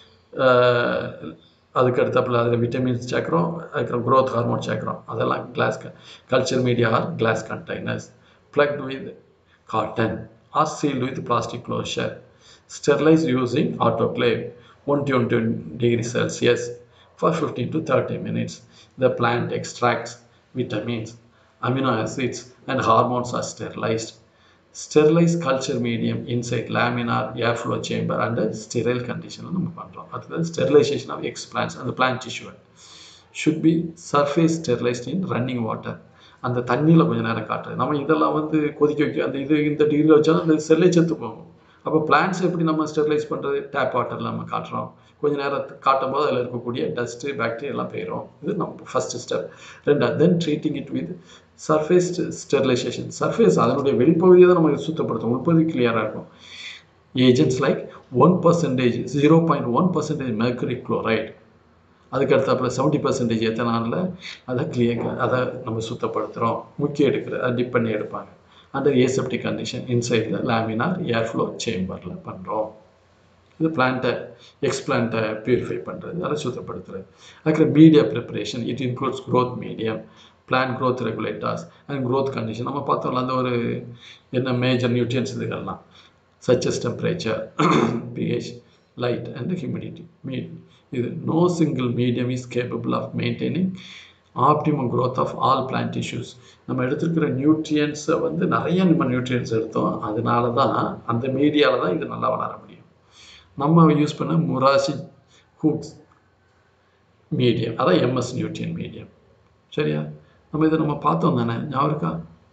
அதுக்கு அடுத்தப்பில் அதில் விட்டமின்ஸ் சேர்க்குறோம் அதுக்கப்புறம் க்ரோத் ஹார்மோன் சேர்க்குறோம் அதெல்லாம் glass culture media or glass containers plugged with cotton or sealed with plastic closure. Sterilize using autoclave 120 degrees Celsius for 15 to 30 minutes. The plant extracts vitamins, amino acids, and hormones are sterilized. Sterilize culture medium inside laminar airflow chamber under sterile condition. நம்ம பண்றோம் அதுதான் sterilization of explants and the plant tissue should be surface sterilized in running water. அந்த தண்ணியில் கொஞ்ச நேரம் காட்டுறது நம்ம இதெல்லாம் வந்து கொதிக்க வைக்க அந்த இது இந்த டிகிரியில் வச்சாலும் அந்த செல்லை செத்து போகும் அப்போ பிளான்ட்ஸ் எப்படி நம்ம ஸ்டெரிலைஸ் பண்ணுறது டேப் வாட்டரில் நம்ம காட்டுறோம் கொஞ்ச நேரம் காட்டும் போது அதில் இருக்கக்கூடிய டஸ்ட்டு பாக்டீரியா எல்லாம் போயிடும் இது நம்ம ஃபஸ்ட்டு ஸ்டெப் ரெண்டாவது then treating it with surface sterilization surface அதனுடைய வெளிப்பகுதியை தான் நம்ம சுத்தப்படுத்தும் உள்பகுதி கிளியராக இருக்கும் agents like one percentage zero point one percentage mercury chloride அதுக்கு அடுத்தாப்புல செவன்ட்டி பர்சன்டேஜ் எத்தனாலில் அதை கிளியர் அதை நம்ம சுத்தப்படுத்துகிறோம் முக்கிய எடுக்கிற அதை டிப் பண்ணி எடுப்பாங்க அண்டர் ஏசெப்டிக் கண்டிஷன் இன்சைடில் லேமினார் ஏர்ஃப்ளோ சேம்பரில் பண்ணுறோம் இது பிளான்ட்டை எக்ஸ்பிளான்ட்டை பியூரிஃபை பண்ணுறது அதை சுத்தப்படுத்துறது அதுக்கு media preparation it includes growth medium plant growth regulators and growth condition நம்ம பார்த்தோம்ல அந்த ஒரு என்ன மேஜர் நியூட்ரியன்ஸ் இதுகள்லாம் such as temperature pH light and humidity meet இது no single medium is capable of maintaining optimum growth of all plant tissues நம்ம எடுத்துருக்கிற நியூட்ரியன்ஸை வந்து நிறைய நம்ம நியூட்ரியன்ஸ் எடுத்தோம் அதனால தான் அந்த மீடியாவில் தான் இது நல்லா வளர முடியும் நம்ம யூஸ் பண்ண முராசி ஹூக்ஸ் மீடியம் அதான் எம்எஸ் நியூட்ரியன் மீடியம் சரியா நம்ம இதை நம்ம பார்த்தோம் தானே ஞாபகம் இருக்கா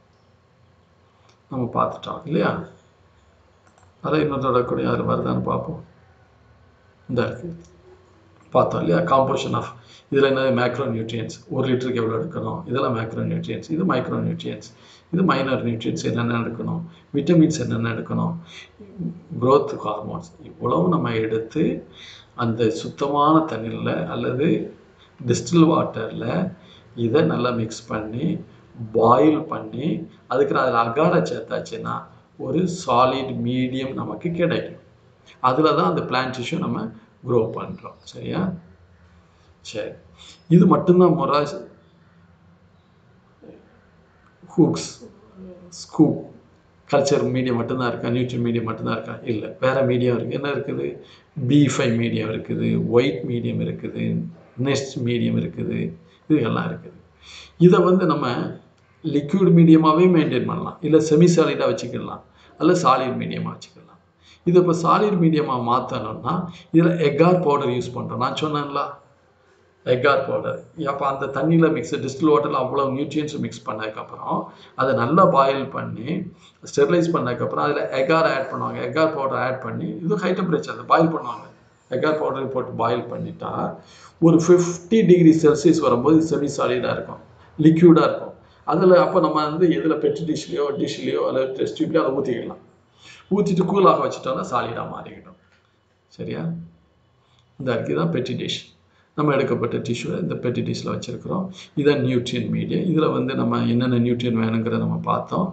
நம்ம பார்த்துட்டோம் இல்லையா அதான் இன்னொரு கூட யார் வருதான்னு பார்ப்போம் இந்த இருக்கு பார்த்தோம் இல்லையா காம்போசிஷன் ஆஃப் இதில் என்ன மேக்ரோ நியூட்ரியன்ஸ் ஒரு லிட்டருக்கு எவ்வளோ எடுக்கணும் இதெல்லாம் மேக்ரோ நியூட்ரியன்ஸ் இது மைக்ரோ நியூட்ரியன்ஸ் இது மைனர் நியூட்ரியன்ஸ் என்னென்ன எடுக்கணும் விட்டமின்ஸ் என்னென்ன எடுக்கணும் growth ஹார்மோன்ஸ் இவ்வளவு நம்ம எடுத்து அந்த சுத்தமான தண்ணியில் அல்லது டிஸ்டில் வாட்டரில் இதை நல்லா மிக்ஸ் பண்ணி பாயில் பண்ணி அதுக்கு அதில் அகார சேர்த்தாச்சுன்னா ஒரு சாலிட் மீடியம் நமக்கு கிடைக்கும் அதில் தான் அந்த பிளான்ட் டிஷ்யூ நம்ம க்ரோ பண்ணுறோம் சரியா சரி இது மட்டும்தான் மொராஸ் ஹூக்ஸ் ஸ்கூப் கல்ச்சர் மீடியம் மட்டும்தான் இருக்கா நியூட்ரியன் மீடியம் மட்டும்தான் இருக்கா இல்லை வேற மீடியம் இருக்குது என்ன இருக்குது பி ஃபைவ் மீடியம் இருக்குது ஒயிட் மீடியம் இருக்குது நெஸ்ட் மீடியம் இருக்குது இதெல்லாம் இருக்குது இதை வந்து நம்ம லிக்விட் மீடியமாகவே மெயின்டைன் பண்ணலாம் இல்லை செமி சாலிடாக வச்சுக்கலாம் அல்ல சாலிட் மீடியமாக வச்சுக்கலாம் இது இப்போ சாலிட் மீடியமாக மாற்றணும்னா இதில் எக்கார் பவுடர் யூஸ் பண்ணுறோம் நான் சொன்னேன்ல எக்கார் பவுடர் அப்போ அந்த தண்ணியில் மிக்ஸ் டிஸ்டில் வாட்டரில் அவ்வளோ நியூட்ரியன்ஸ் மிக்ஸ் பண்ணதுக்கப்புறம் அதை நல்லா பாயில் பண்ணி ஸ்டெரிலைஸ் பண்ணதுக்கப்புறம் அதில் எக்கார் ஆட் பண்ணுவாங்க எக்கார் பவுடர் ஆட் பண்ணி இது ஹை டெம்பரேச்சர் அதை பாயில் பண்ணுவாங்க எக்கார் பவுடர் போட்டு பாயில் பண்ணிட்டா ஒரு ஃபிஃப்டி டிகிரி செல்சியஸ் வரும்போது செமி சாலிடாக இருக்கும் லிக்யூடாக இருக்கும் அதில் அப்போ நம்ம வந்து எதில் பெட்ரி டிஷ்லேயோ டிஷ்லேயோ அல்லது டெஸ்ட் டியூப்லேயோ அதை ஊற்றிக்கலாம் ஊற்றிட்டு கூலாக வச்சுட்டோம்னா சாலிடாக மாறிக்கிடும் சரியா இந்த அரிக்கை தான் பெட்டி டிஷ் நம்ம எடுக்கப்பட்ட டிஷ்யூவை இந்த பெட்டி டிஷ்ஷில் வச்சுருக்கிறோம் இதான் நியூட்ரியன் மீடியம் இதில் வந்து நம்ம என்னென்ன நியூட்ரியன் வேணுங்கிறத நம்ம பார்த்தோம்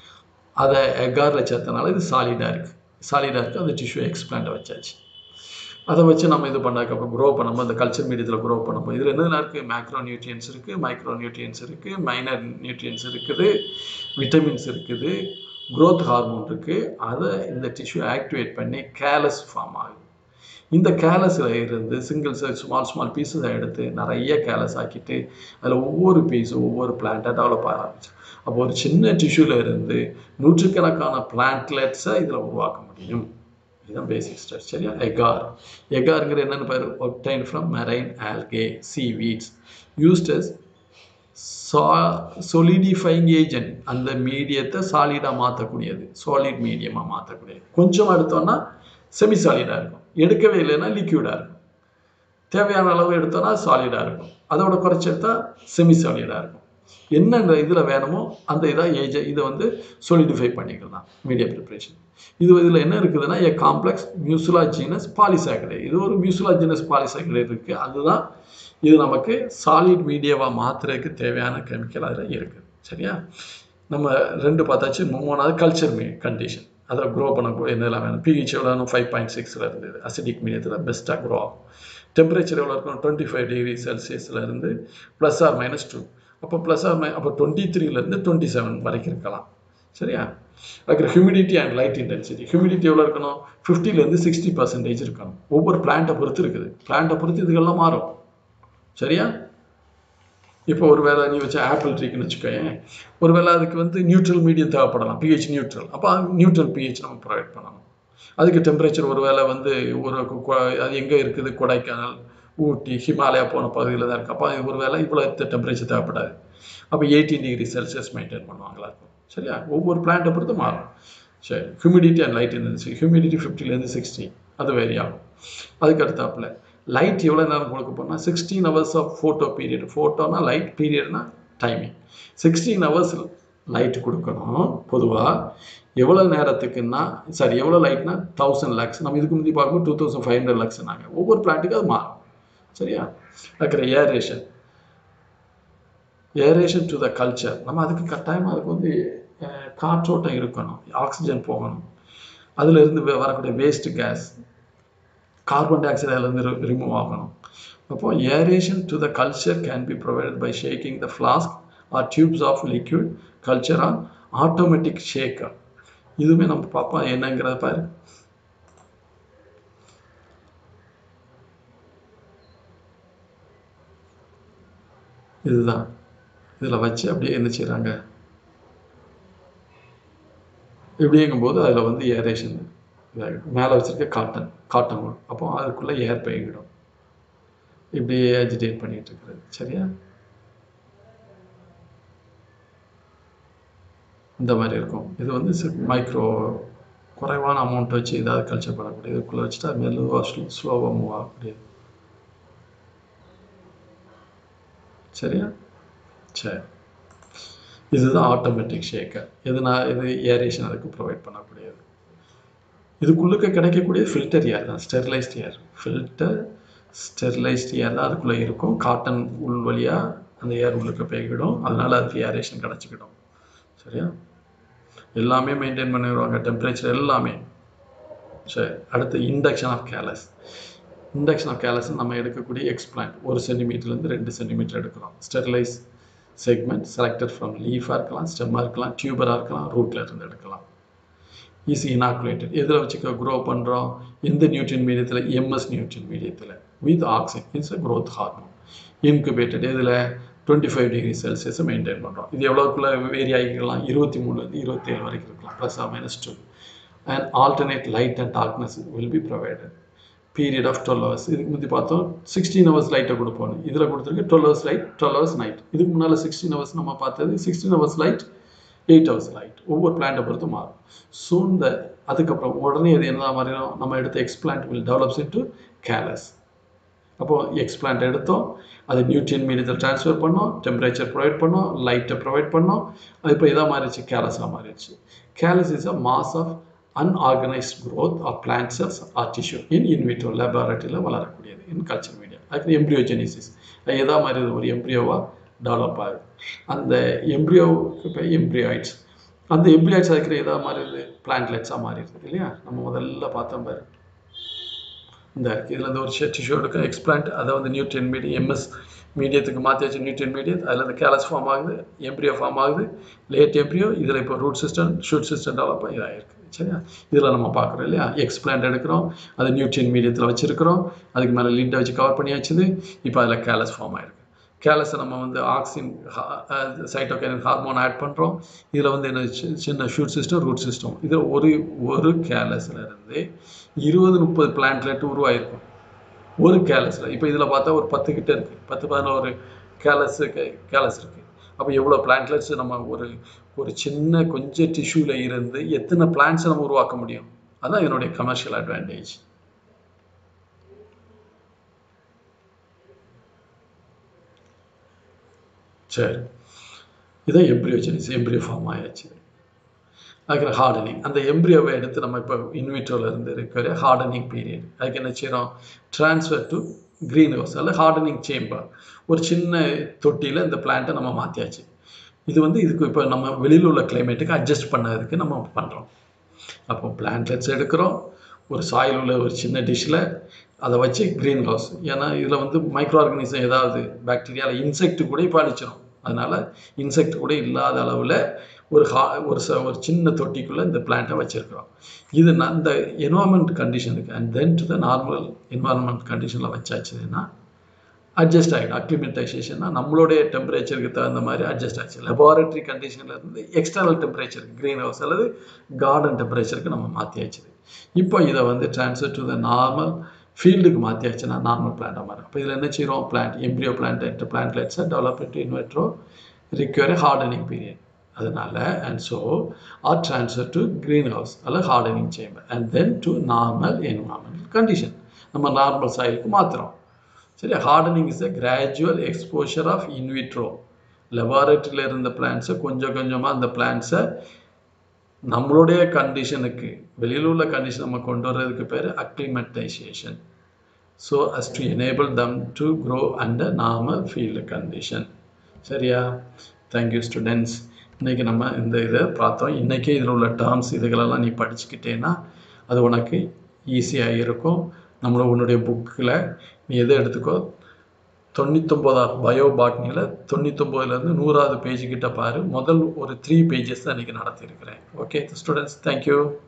அதை எக்காரில் சேர்த்தனால இது சாலிடாக இருக்குது சாலிடாக இருக்குது அந்த டிஷ்யூ எக்ஸ்பிளான்ட்டை வச்சாச்சு அதை வச்சு நம்ம இது பண்ணதுக்கப்புறம் க்ரோ பண்ணும்போது அந்த கல்ச்சர் மீடியத்தில் க்ரோ பண்ணும்போது இதில் என்னென்ன இருக்குது மேக்ரோ நியூட்ரியன்ஸ் இருக்குது மைக்ரோ நியூட்ரியன்ஸ் இருக்குது மைனர் நியூட்ரியன்ஸ் இருக்குது விட்டமின்ஸ் இருக்குது growth ஹார்மோன் இருக்குது அதை இந்த டிஷ்யூ ஆக்டிவேட் பண்ணி கேலஸ் ஃபார்ம் ஆகுது இந்த கேலஸில் இருந்து சிங்கிள் ஸ்மால் ஸ்மால் பீஸஸை எடுத்து நிறைய கேலஸ் ஆக்கிட்டு அதில் ஒவ்வொரு பீஸும் ஒவ்வொரு பிளான்ட்டாக டெவலப் ஆக ஆரம்பிச்சு அப்போ ஒரு சின்ன டிஷ்யூல இருந்து நூற்றுக்கணக்கான பிளான்ட்லெட்ஸை இதில் உருவாக்க முடியும் இதுதான் பேசிக் ஸ்டெப் சரியா எகார் எகாருங்கிற என்னென்னு பேர் obtained from marine algae sea weeds used as a solidifying agent அந்த மீடியத்தை சாலிடாக மாற்றக்கூடியது சாலிட் மீடியமாக மாற்றக்கூடியது கொஞ்சம் எடுத்தோம்னா செமி சாலிடாக இருக்கும் எடுக்கவே இல்லைன்னா லிக்யூடாக இருக்கும் தேவையான அளவு எடுத்தோம்னா சாலிடாக இருக்கும் அதோட குறைச்சி எடுத்தா செமி சாலிடாக இருக்கும் என்னென்ன இதில் வேணுமோ அந்த இதாக ஏஜ் இதை வந்து சொலிடிஃபை பண்ணிக்கலாம் மீடியா ப்ரிப்ரேஷன் இது இதில் என்ன இருக்குதுன்னா ஏ காம்ப்ளெக்ஸ் மியூசுலாஜினஸ் பாலிசாக்கடைட் இது ஒரு மியூசுலாஜினஸ் பாலிசாக்கடைட் இருக்குது அதுதான் இது நமக்கு சாலிட் மீடியாவாக மாற்றுறதுக்கு தேவையான கெமிக்கல் அதில் இருக்குது சரியா நம்ம ரெண்டு பார்த்தாச்சு மூணாவது கல்ச்சர் மீ கண்டிஷன் அதை க்ரோ பண்ண என்னெல்லாம் வேணும் பிஹெச் எவ்வளோ ஃபைவ் பாயிண்ட் சிக்ஸில் இருந்தது அசிடிக் மீடியத்தில் பெஸ்ட்டாக க்ரோ ஆகும் டெம்பரேச்சர் எவ்வளோ இருக்கும் டுவெண்ட்டி ஃபைவ் டிகிரி செல்சியஸில் இருந்து ப்ளஸ் ஆர் மைனஸ் டூ அப்போ ப்ளஸ் ஆர் மை அப்போ டுவெண்ட்டி த்ரீலேருந்து டுவெண்ட்டி செவன் வரைக்கும் இருக்கலாம் சரியா அதுக்கு humidity and light intensity humidity எவ்வளோ இருக்கணும் ஃபிஃப்டிலேருந்து சிக்ஸ்டி பர்சன்டேஜ் இருக்கணும் ஒவ்வொரு பிளான்ட்டை பொறுத்து இருக்குது பிளான்ட்டை பொறுத்து இதுக்கெல்லாம் மாறும் சரியா இப்போ ஒரு வேளை நீ வச்ச ஆப்பிள் ட்ரீக்குன்னு வச்சுக்கோயேன் ஒரு வேளை அதுக்கு வந்து நியூட்ரல் மீடியம் தேவைப்படலாம் பிஹெச் நியூட்ரல் அப்போ நியூட்ரல் பிஹெச் நம்ம ப்ரொவைட் பண்ணணும் அதுக்கு டெம்பரேச்சர் ஒரு வேளை வந்து ஒரு கொ- அது எங்கே இருக்குது கொடைக்கானல் ஊட்டி ஹிமாலயா போன பகுதியில் தான் இருக்குது அப்போ அது ஒரு வேளை இவ்வளோ டெம்பரேச்சர் தேவைப்படாது அப்போ எயிட்டீன் டிகிரி செல்சியஸ் மெயின்டைன் பண்ணுவாங்களா இருக்கும் சரியா ஒவ்வொரு பிளான்ட்டை பொறுத்து மாறும் சரி ஹியூமிடிட்டி அண்ட் லைட் இருந்துச்சு ஹியூமிடிட்டி ஃபிஃப்டிலேருந்து சிக்ஸ்டி அது வேரி ஆகும் அதுக்கு அடுத்தாப்புல லைட் எவ்வளோ நேரம் கொடுக்க போனால் sixteen hours of photo period ஃபோட்டோனா லைட் பீரியட்னா டைமிங் சிக்ஸ்டீன் ஹவர்ஸ் லைட் கொடுக்கணும் பொதுவாக எவ்வளோ நேரத்துக்குன்னா சாரி எவ்வளோ லைட்னா தௌசண்ட் லேக்ஸ் நம்ம இதுக்கு முந்தி பார்க்கும்போது டூ தௌசண்ட் ஃபைவ் ஹண்ட்ரட் லேக்ஸ்னாங்க ஒவ்வொரு பிளான்ட்டுக்கும் அது மாறும் சரியா அப்புறம் aeration aeration to the culture நம்ம அதுக்கு கட்டாயமாக அதுக்கு வந்து அஹ், காற்றோட்டம் இருக்கணும் ஆக்சிஜன் போகணும் அதுல இருந்து வெ- வரக்கூடிய waste gas carbon dioxide அதுலேருந்து ரிமூவ் ஆகணும் அப்போ aeration to the culture can be provided by shaking the flask or tubes of liquid culture on automatic shaker இதுவுமே நம்ம பார்ப்போம் என்னங்கிறத பாரு இதுதான் இதில் வச்சு அப்படியே என்ன செய்கிறாங்க இப்படிங்கும்போது அதில் வந்து ஏரேஷன் மேலே வச்சிருக்க காட்டன் காட்டன் wool. அப்போ அதுக்குள்ளே ஏர் போய்கிடும் இப்படியே அஜிடேட் பண்ணிட்டு இருக்கிறது சரியா இந்த மாதிரி இருக்கும் இது வந்து மைக்ரோ குறைவான அமௌண்ட் வச்சு ஏதாவது கல்ச்சர் பண்ணக்கூடியது இதுக்குள்ளே வச்சுட்டா மெதுவாக ஸ்லோ ஸ்லோவாக மூவ் ஆகக்கூடியது சரியா சரி இதுதான் ஆட்டோமேட்டிக் ஷேக்கர் எதுனா இது ஏரேஷன் அதுக்கு ப்ரொவைட் பண்ணக்கூடியது இதுக்குள்ளுக்க கிடைக்கக்கூடிய ஃபில்டர் ஏர் தான் sterilized air filter sterilized air தான் அதுக்குள்ளே இருக்கும் காட்டன் உள் வழியாக அந்த ஏர் உள்ளுக்க போய்கிடும் அதனால அதுக்கு ஏரேஷன் கிடச்சிக்கிடும் சரியா எல்லாமே மெயின்டைன் பண்ணிடுவாங்க டெம்பரேச்சர் எல்லாமே சரி அடுத்து induction of callus induction of callus நம்ம எடுக்கக்கூடிய எக்ஸ்பிளான்ட் ஒரு சென்டிமீட்டர்லேருந்து ரெண்டு சென்டிமீட்டர் எடுக்கிறோம் ஸ்டெர்லைஸ் செக்மெண்ட் செலக்டட் ஃப்ரம் லீஃபாக இருக்கலாம் ஸ்டெம்மாக இருக்கலாம் டியூபராக இருக்கலாம் ரூட்டில் இருந்து எடுக்கலாம் இஸ் இனாக்குலேட்டட் எதில் வச்சுக்க க்ரோ பண்ணுறோம் எந்த நியூட்ரியன் மீடியத்தில் எம்எஸ் நியூட்ரியன் மீடியத்தில் with oxygen it's a growth hormone incubated இதில் டுவெண்ட்டி ஃபைவ் டிகிரி செல்சியஸை மெயின்டைன் பண்ணுறோம் இது எவ்வளோக்குள்ளே வேரி ஆகிக்கலாம் இருபத்தி மூணுலேருந்து இருபத்தேழு வரைக்கும் இருக்கலாம் plus or minus two and alternate light and darkness will be provided period of twelve hours இதுக்கு முந்தி பார்த்தோம் சிக்ஸ்டீன் ஹவர்ஸ் லைட்டை கொடுப்போம் இதில் கொடுத்துருக்கு twelve hours light twelve hours night இதுக்கு முன்னால் சிக்ஸ்டீன் ஹவர்ஸ் நம்ம பார்த்தது sixteen hours light eight hours light ஒவ்வொரு பிளான்ட்டை பொறுத்து மாறும் ஸோ இந்த அதுக்கப்புறம் உடனே அது என்ன மாதிரியும் நம்ம எடுத்த explant will develops into callus அப்போது எக்ஸ்பிளான்ட் எடுத்தோம் அது நியூட்ரியன் மீடியத்தில் ட்ரான்ஸ்ஃபர் பண்ணோம் டெம்பரேச்சர் ப்ரொவைட் பண்ணோம் லைட்டை ப்ரொவைட் பண்ணோம் அது இப்போ இதாக மாறிடுச்சு கேலஸாக மாறிடுச்சு callus is a mass of unorganized growth of plant cells or tissue in in vitro laboratoryல வளரக்கூடியது in culture media அதுக்கு embryogenesis அது எதா மாதிரி இது ஒரு எம்ப்ரியோவாக டெவலப் ஆகுது அந்த எம்ப்ரியோவுக்கு இப்போ எம்ப்ரியாய்ட்ஸ் அந்த எம்ப்ரியாய்ட்ஸ் அதுக்கிற எதா மாதிரி இது பிளான்ட்லெட்ஸாக மாறிடுது இல்லையா நம்ம முதல்ல பார்த்தோம் பாரு இந்த இருக்கு இதில் இந்த ஒரு டிஷ்யூ எடுக்க எக்ஸ்பிளான்ட் அதை வந்து நியூட்ரியன் மீடியம் எம்எஸ் மீடியத்துக்கு மாற்றியாச்சு நியூட்ரியன் மீடியம் அதில் இந்த கேலஸ் ஃபார்ம் ஆகுது எம்ப்ரியோ ஃபார்ம் ஆகுது லேட் எம்ப்ரியோ இதில் இப்போ root system shoot system develop இதாகிருக்கு சரியா இதில் நம்ம பார்க்குறோம் இல்லையா எக்ஸ்பிளான்ட் எடுக்கிறோம் அது நியூட்ரியன் மீடியத்தில் வச்சுருக்கிறோம் அதுக்கு மேலே லிட்டை வச்சு கவர் பண்ணியாச்சுது இப்போ அதில் கேலஸ் ஃபார்ம் ஆயிருக்கு கேலஸை நம்ம வந்து ஆக்சின் சைட்டோகைனின் ஹார்மோன் ஆட் பண்ணுறோம் இதில் வந்து என்ன சி- சின்ன ஷூட் சிஸ்டம் ரூட் சிஸ்டம் இது ஒரு ஒரு கேலஸ்ல இருந்து இருபது முப்பது பிளான்ட்லெட் உருவாயிருக்கும் ஒரு கேலஸில் இப்போ இதில் பார்த்தா ஒரு பத்து கிட்ட இருக்குது பத்து பதினோரு கேலஸ் கேலஸ் இருக்குது அப்போ எவ்வளோ பிளான்ட்லெட்ஸ் நம்ம ஒரு ஒரு சின்ன கொஞ்சம் டிஷ்யூவில் இருந்து எத்தனை பிளான்ட்ஸை நம்ம உருவாக்க முடியும் அதான் இதனுடைய கமர்ஷியல் அட்வான்டேஜ் சரி இதான் எம்ப்ரியோஜெனிஸ் எம்ப்ரியோ ஃபார்ம் ஆயாச்சு அதுக்கு ஹார்டனிங் அந்த எம்ப்ரியோவை எடுத்து நம்ம இப்போ இன்விட்ரோல இருந்து இருக்கிற ஹார்டனிங் பீரியட் அதுக்கு என்ன செய்கிறோம் ட்ரான்ஸ்ஃபர் டு க்ரீன் ஹவுஸ் அல்ல ஹார்டனிங் சேம்பர் ஒரு சின்ன தொட்டியில் இந்த பிளான்ட்டை நம்ம மாற்றியாச்சு இது வந்து இதுக்கு இப்போ நம்ம வெளியில் உள்ள கிளைமேட்டுக்கு அட்ஜஸ்ட் பண்ணதுக்கு நம்ம பண்ணுறோம் அப்போ பிளான்ட்லெட்ஸ் எடுக்கிறோம் ஒரு சாயில் உள்ள ஒரு சின்ன டிஷ்ஷில் அதை வச்சு க்ரீன் ஹவுஸ் ஏன்னா இதில் வந்து மைக்ரோ ஆர்கனிசம் ஏதாவது பாக்டீரியாவில் இன்செக்ட் கூட இப்போ அழிச்சிடும் அதனால இன்செக்ட் கூட இல்லாத அளவில் ஒரு ஹா ஒரு ச ஒரு சின்ன தொட்டிக்குள்ளே இந்த பிளான்ட்டை வச்சுருக்கிறோம் இது நான் இந்த என்வாரன்மெண்ட் கண்டிஷனுக்கு and then to the normal environment கண்டிஷனில் வச்சாச்சுன்னா அட்ஜஸ்ட் ஆகிடும் அக்ளிமெண்டைசேஷன்னா நம்மளுடைய டெம்பரேச்சருக்கு தகுந்த மாதிரி அட்ஜஸ்ட் ஆச்சு லெபார்டரி கண்டிஷனில் இருந்து எக்ஸ்டர்னல் டெம்பரேச்சருக்கு க்ரீன் ஹவுஸ் அல்லது கார்டன் டெம்பரேச்சருக்கு நம்ம மாற்றியாச்சு இப்போ இதை வந்து ட்ரான்ஸ்ஃபர் டு த நார்மல் ஃபீல்டுக்கு மாற்றியாச்சுன்னா நார்மல் பிளான்ட்டாக மாறும் அப்போ இதில் என்ன செய்கிறோம் பிளான்ட் எம்ப்ரியோ பிளான்ட் என்ற பிளான்ட்லெட்ஸை develop into in vitro require hardening period அதனால and so are transfer to greenhouse அல்லது hardening chamber and then to normal environmental condition நம்ம நார்மல் சாயிலுக்கு மாற்றுறோம் சரி hardening is a gradual exposure of in vitro லெபார்டரியில் இருந்த பிளான்ஸை கொஞ்சம் கொஞ்சமாக அந்த பிளான்ஸை நம்மளுடைய கண்டிஷனுக்கு வெளியில் உள்ள கண்டிஷன் நம்ம கொண்டு வர்றதுக்கு பேர் acclimatization so as to enable them to grow under normal field condition சரியா தேங்க்யூ ஸ்டூடெண்ட்ஸ் இன்றைக்கி நம்ம இந்த இதை பார்த்தோம் இன்றைக்கே இதில் உள்ள டேர்ம்ஸ் இதுகளெல்லாம் நீ படிச்சுக்கிட்டேன்னா அது உனக்கு ஈஸியாக இருக்கும் நம்மள உன்னுடைய புக்கில் நீ எதை எடுத்துக்கோ தொண்ணூத்தொம்போதாவது பயோ பாட்னியில் தொண்ணூத்தொம்போதுலேருந்து நூறாவது பேஜ் கிட்ட பாரு முதல் ஒரு த்ரீ பேஜஸ் தான் இன்றைக்கி நடத்தியிருக்கிறேன் ஓகே ஸ்டூடெண்ட்ஸ் தேங்க்யூ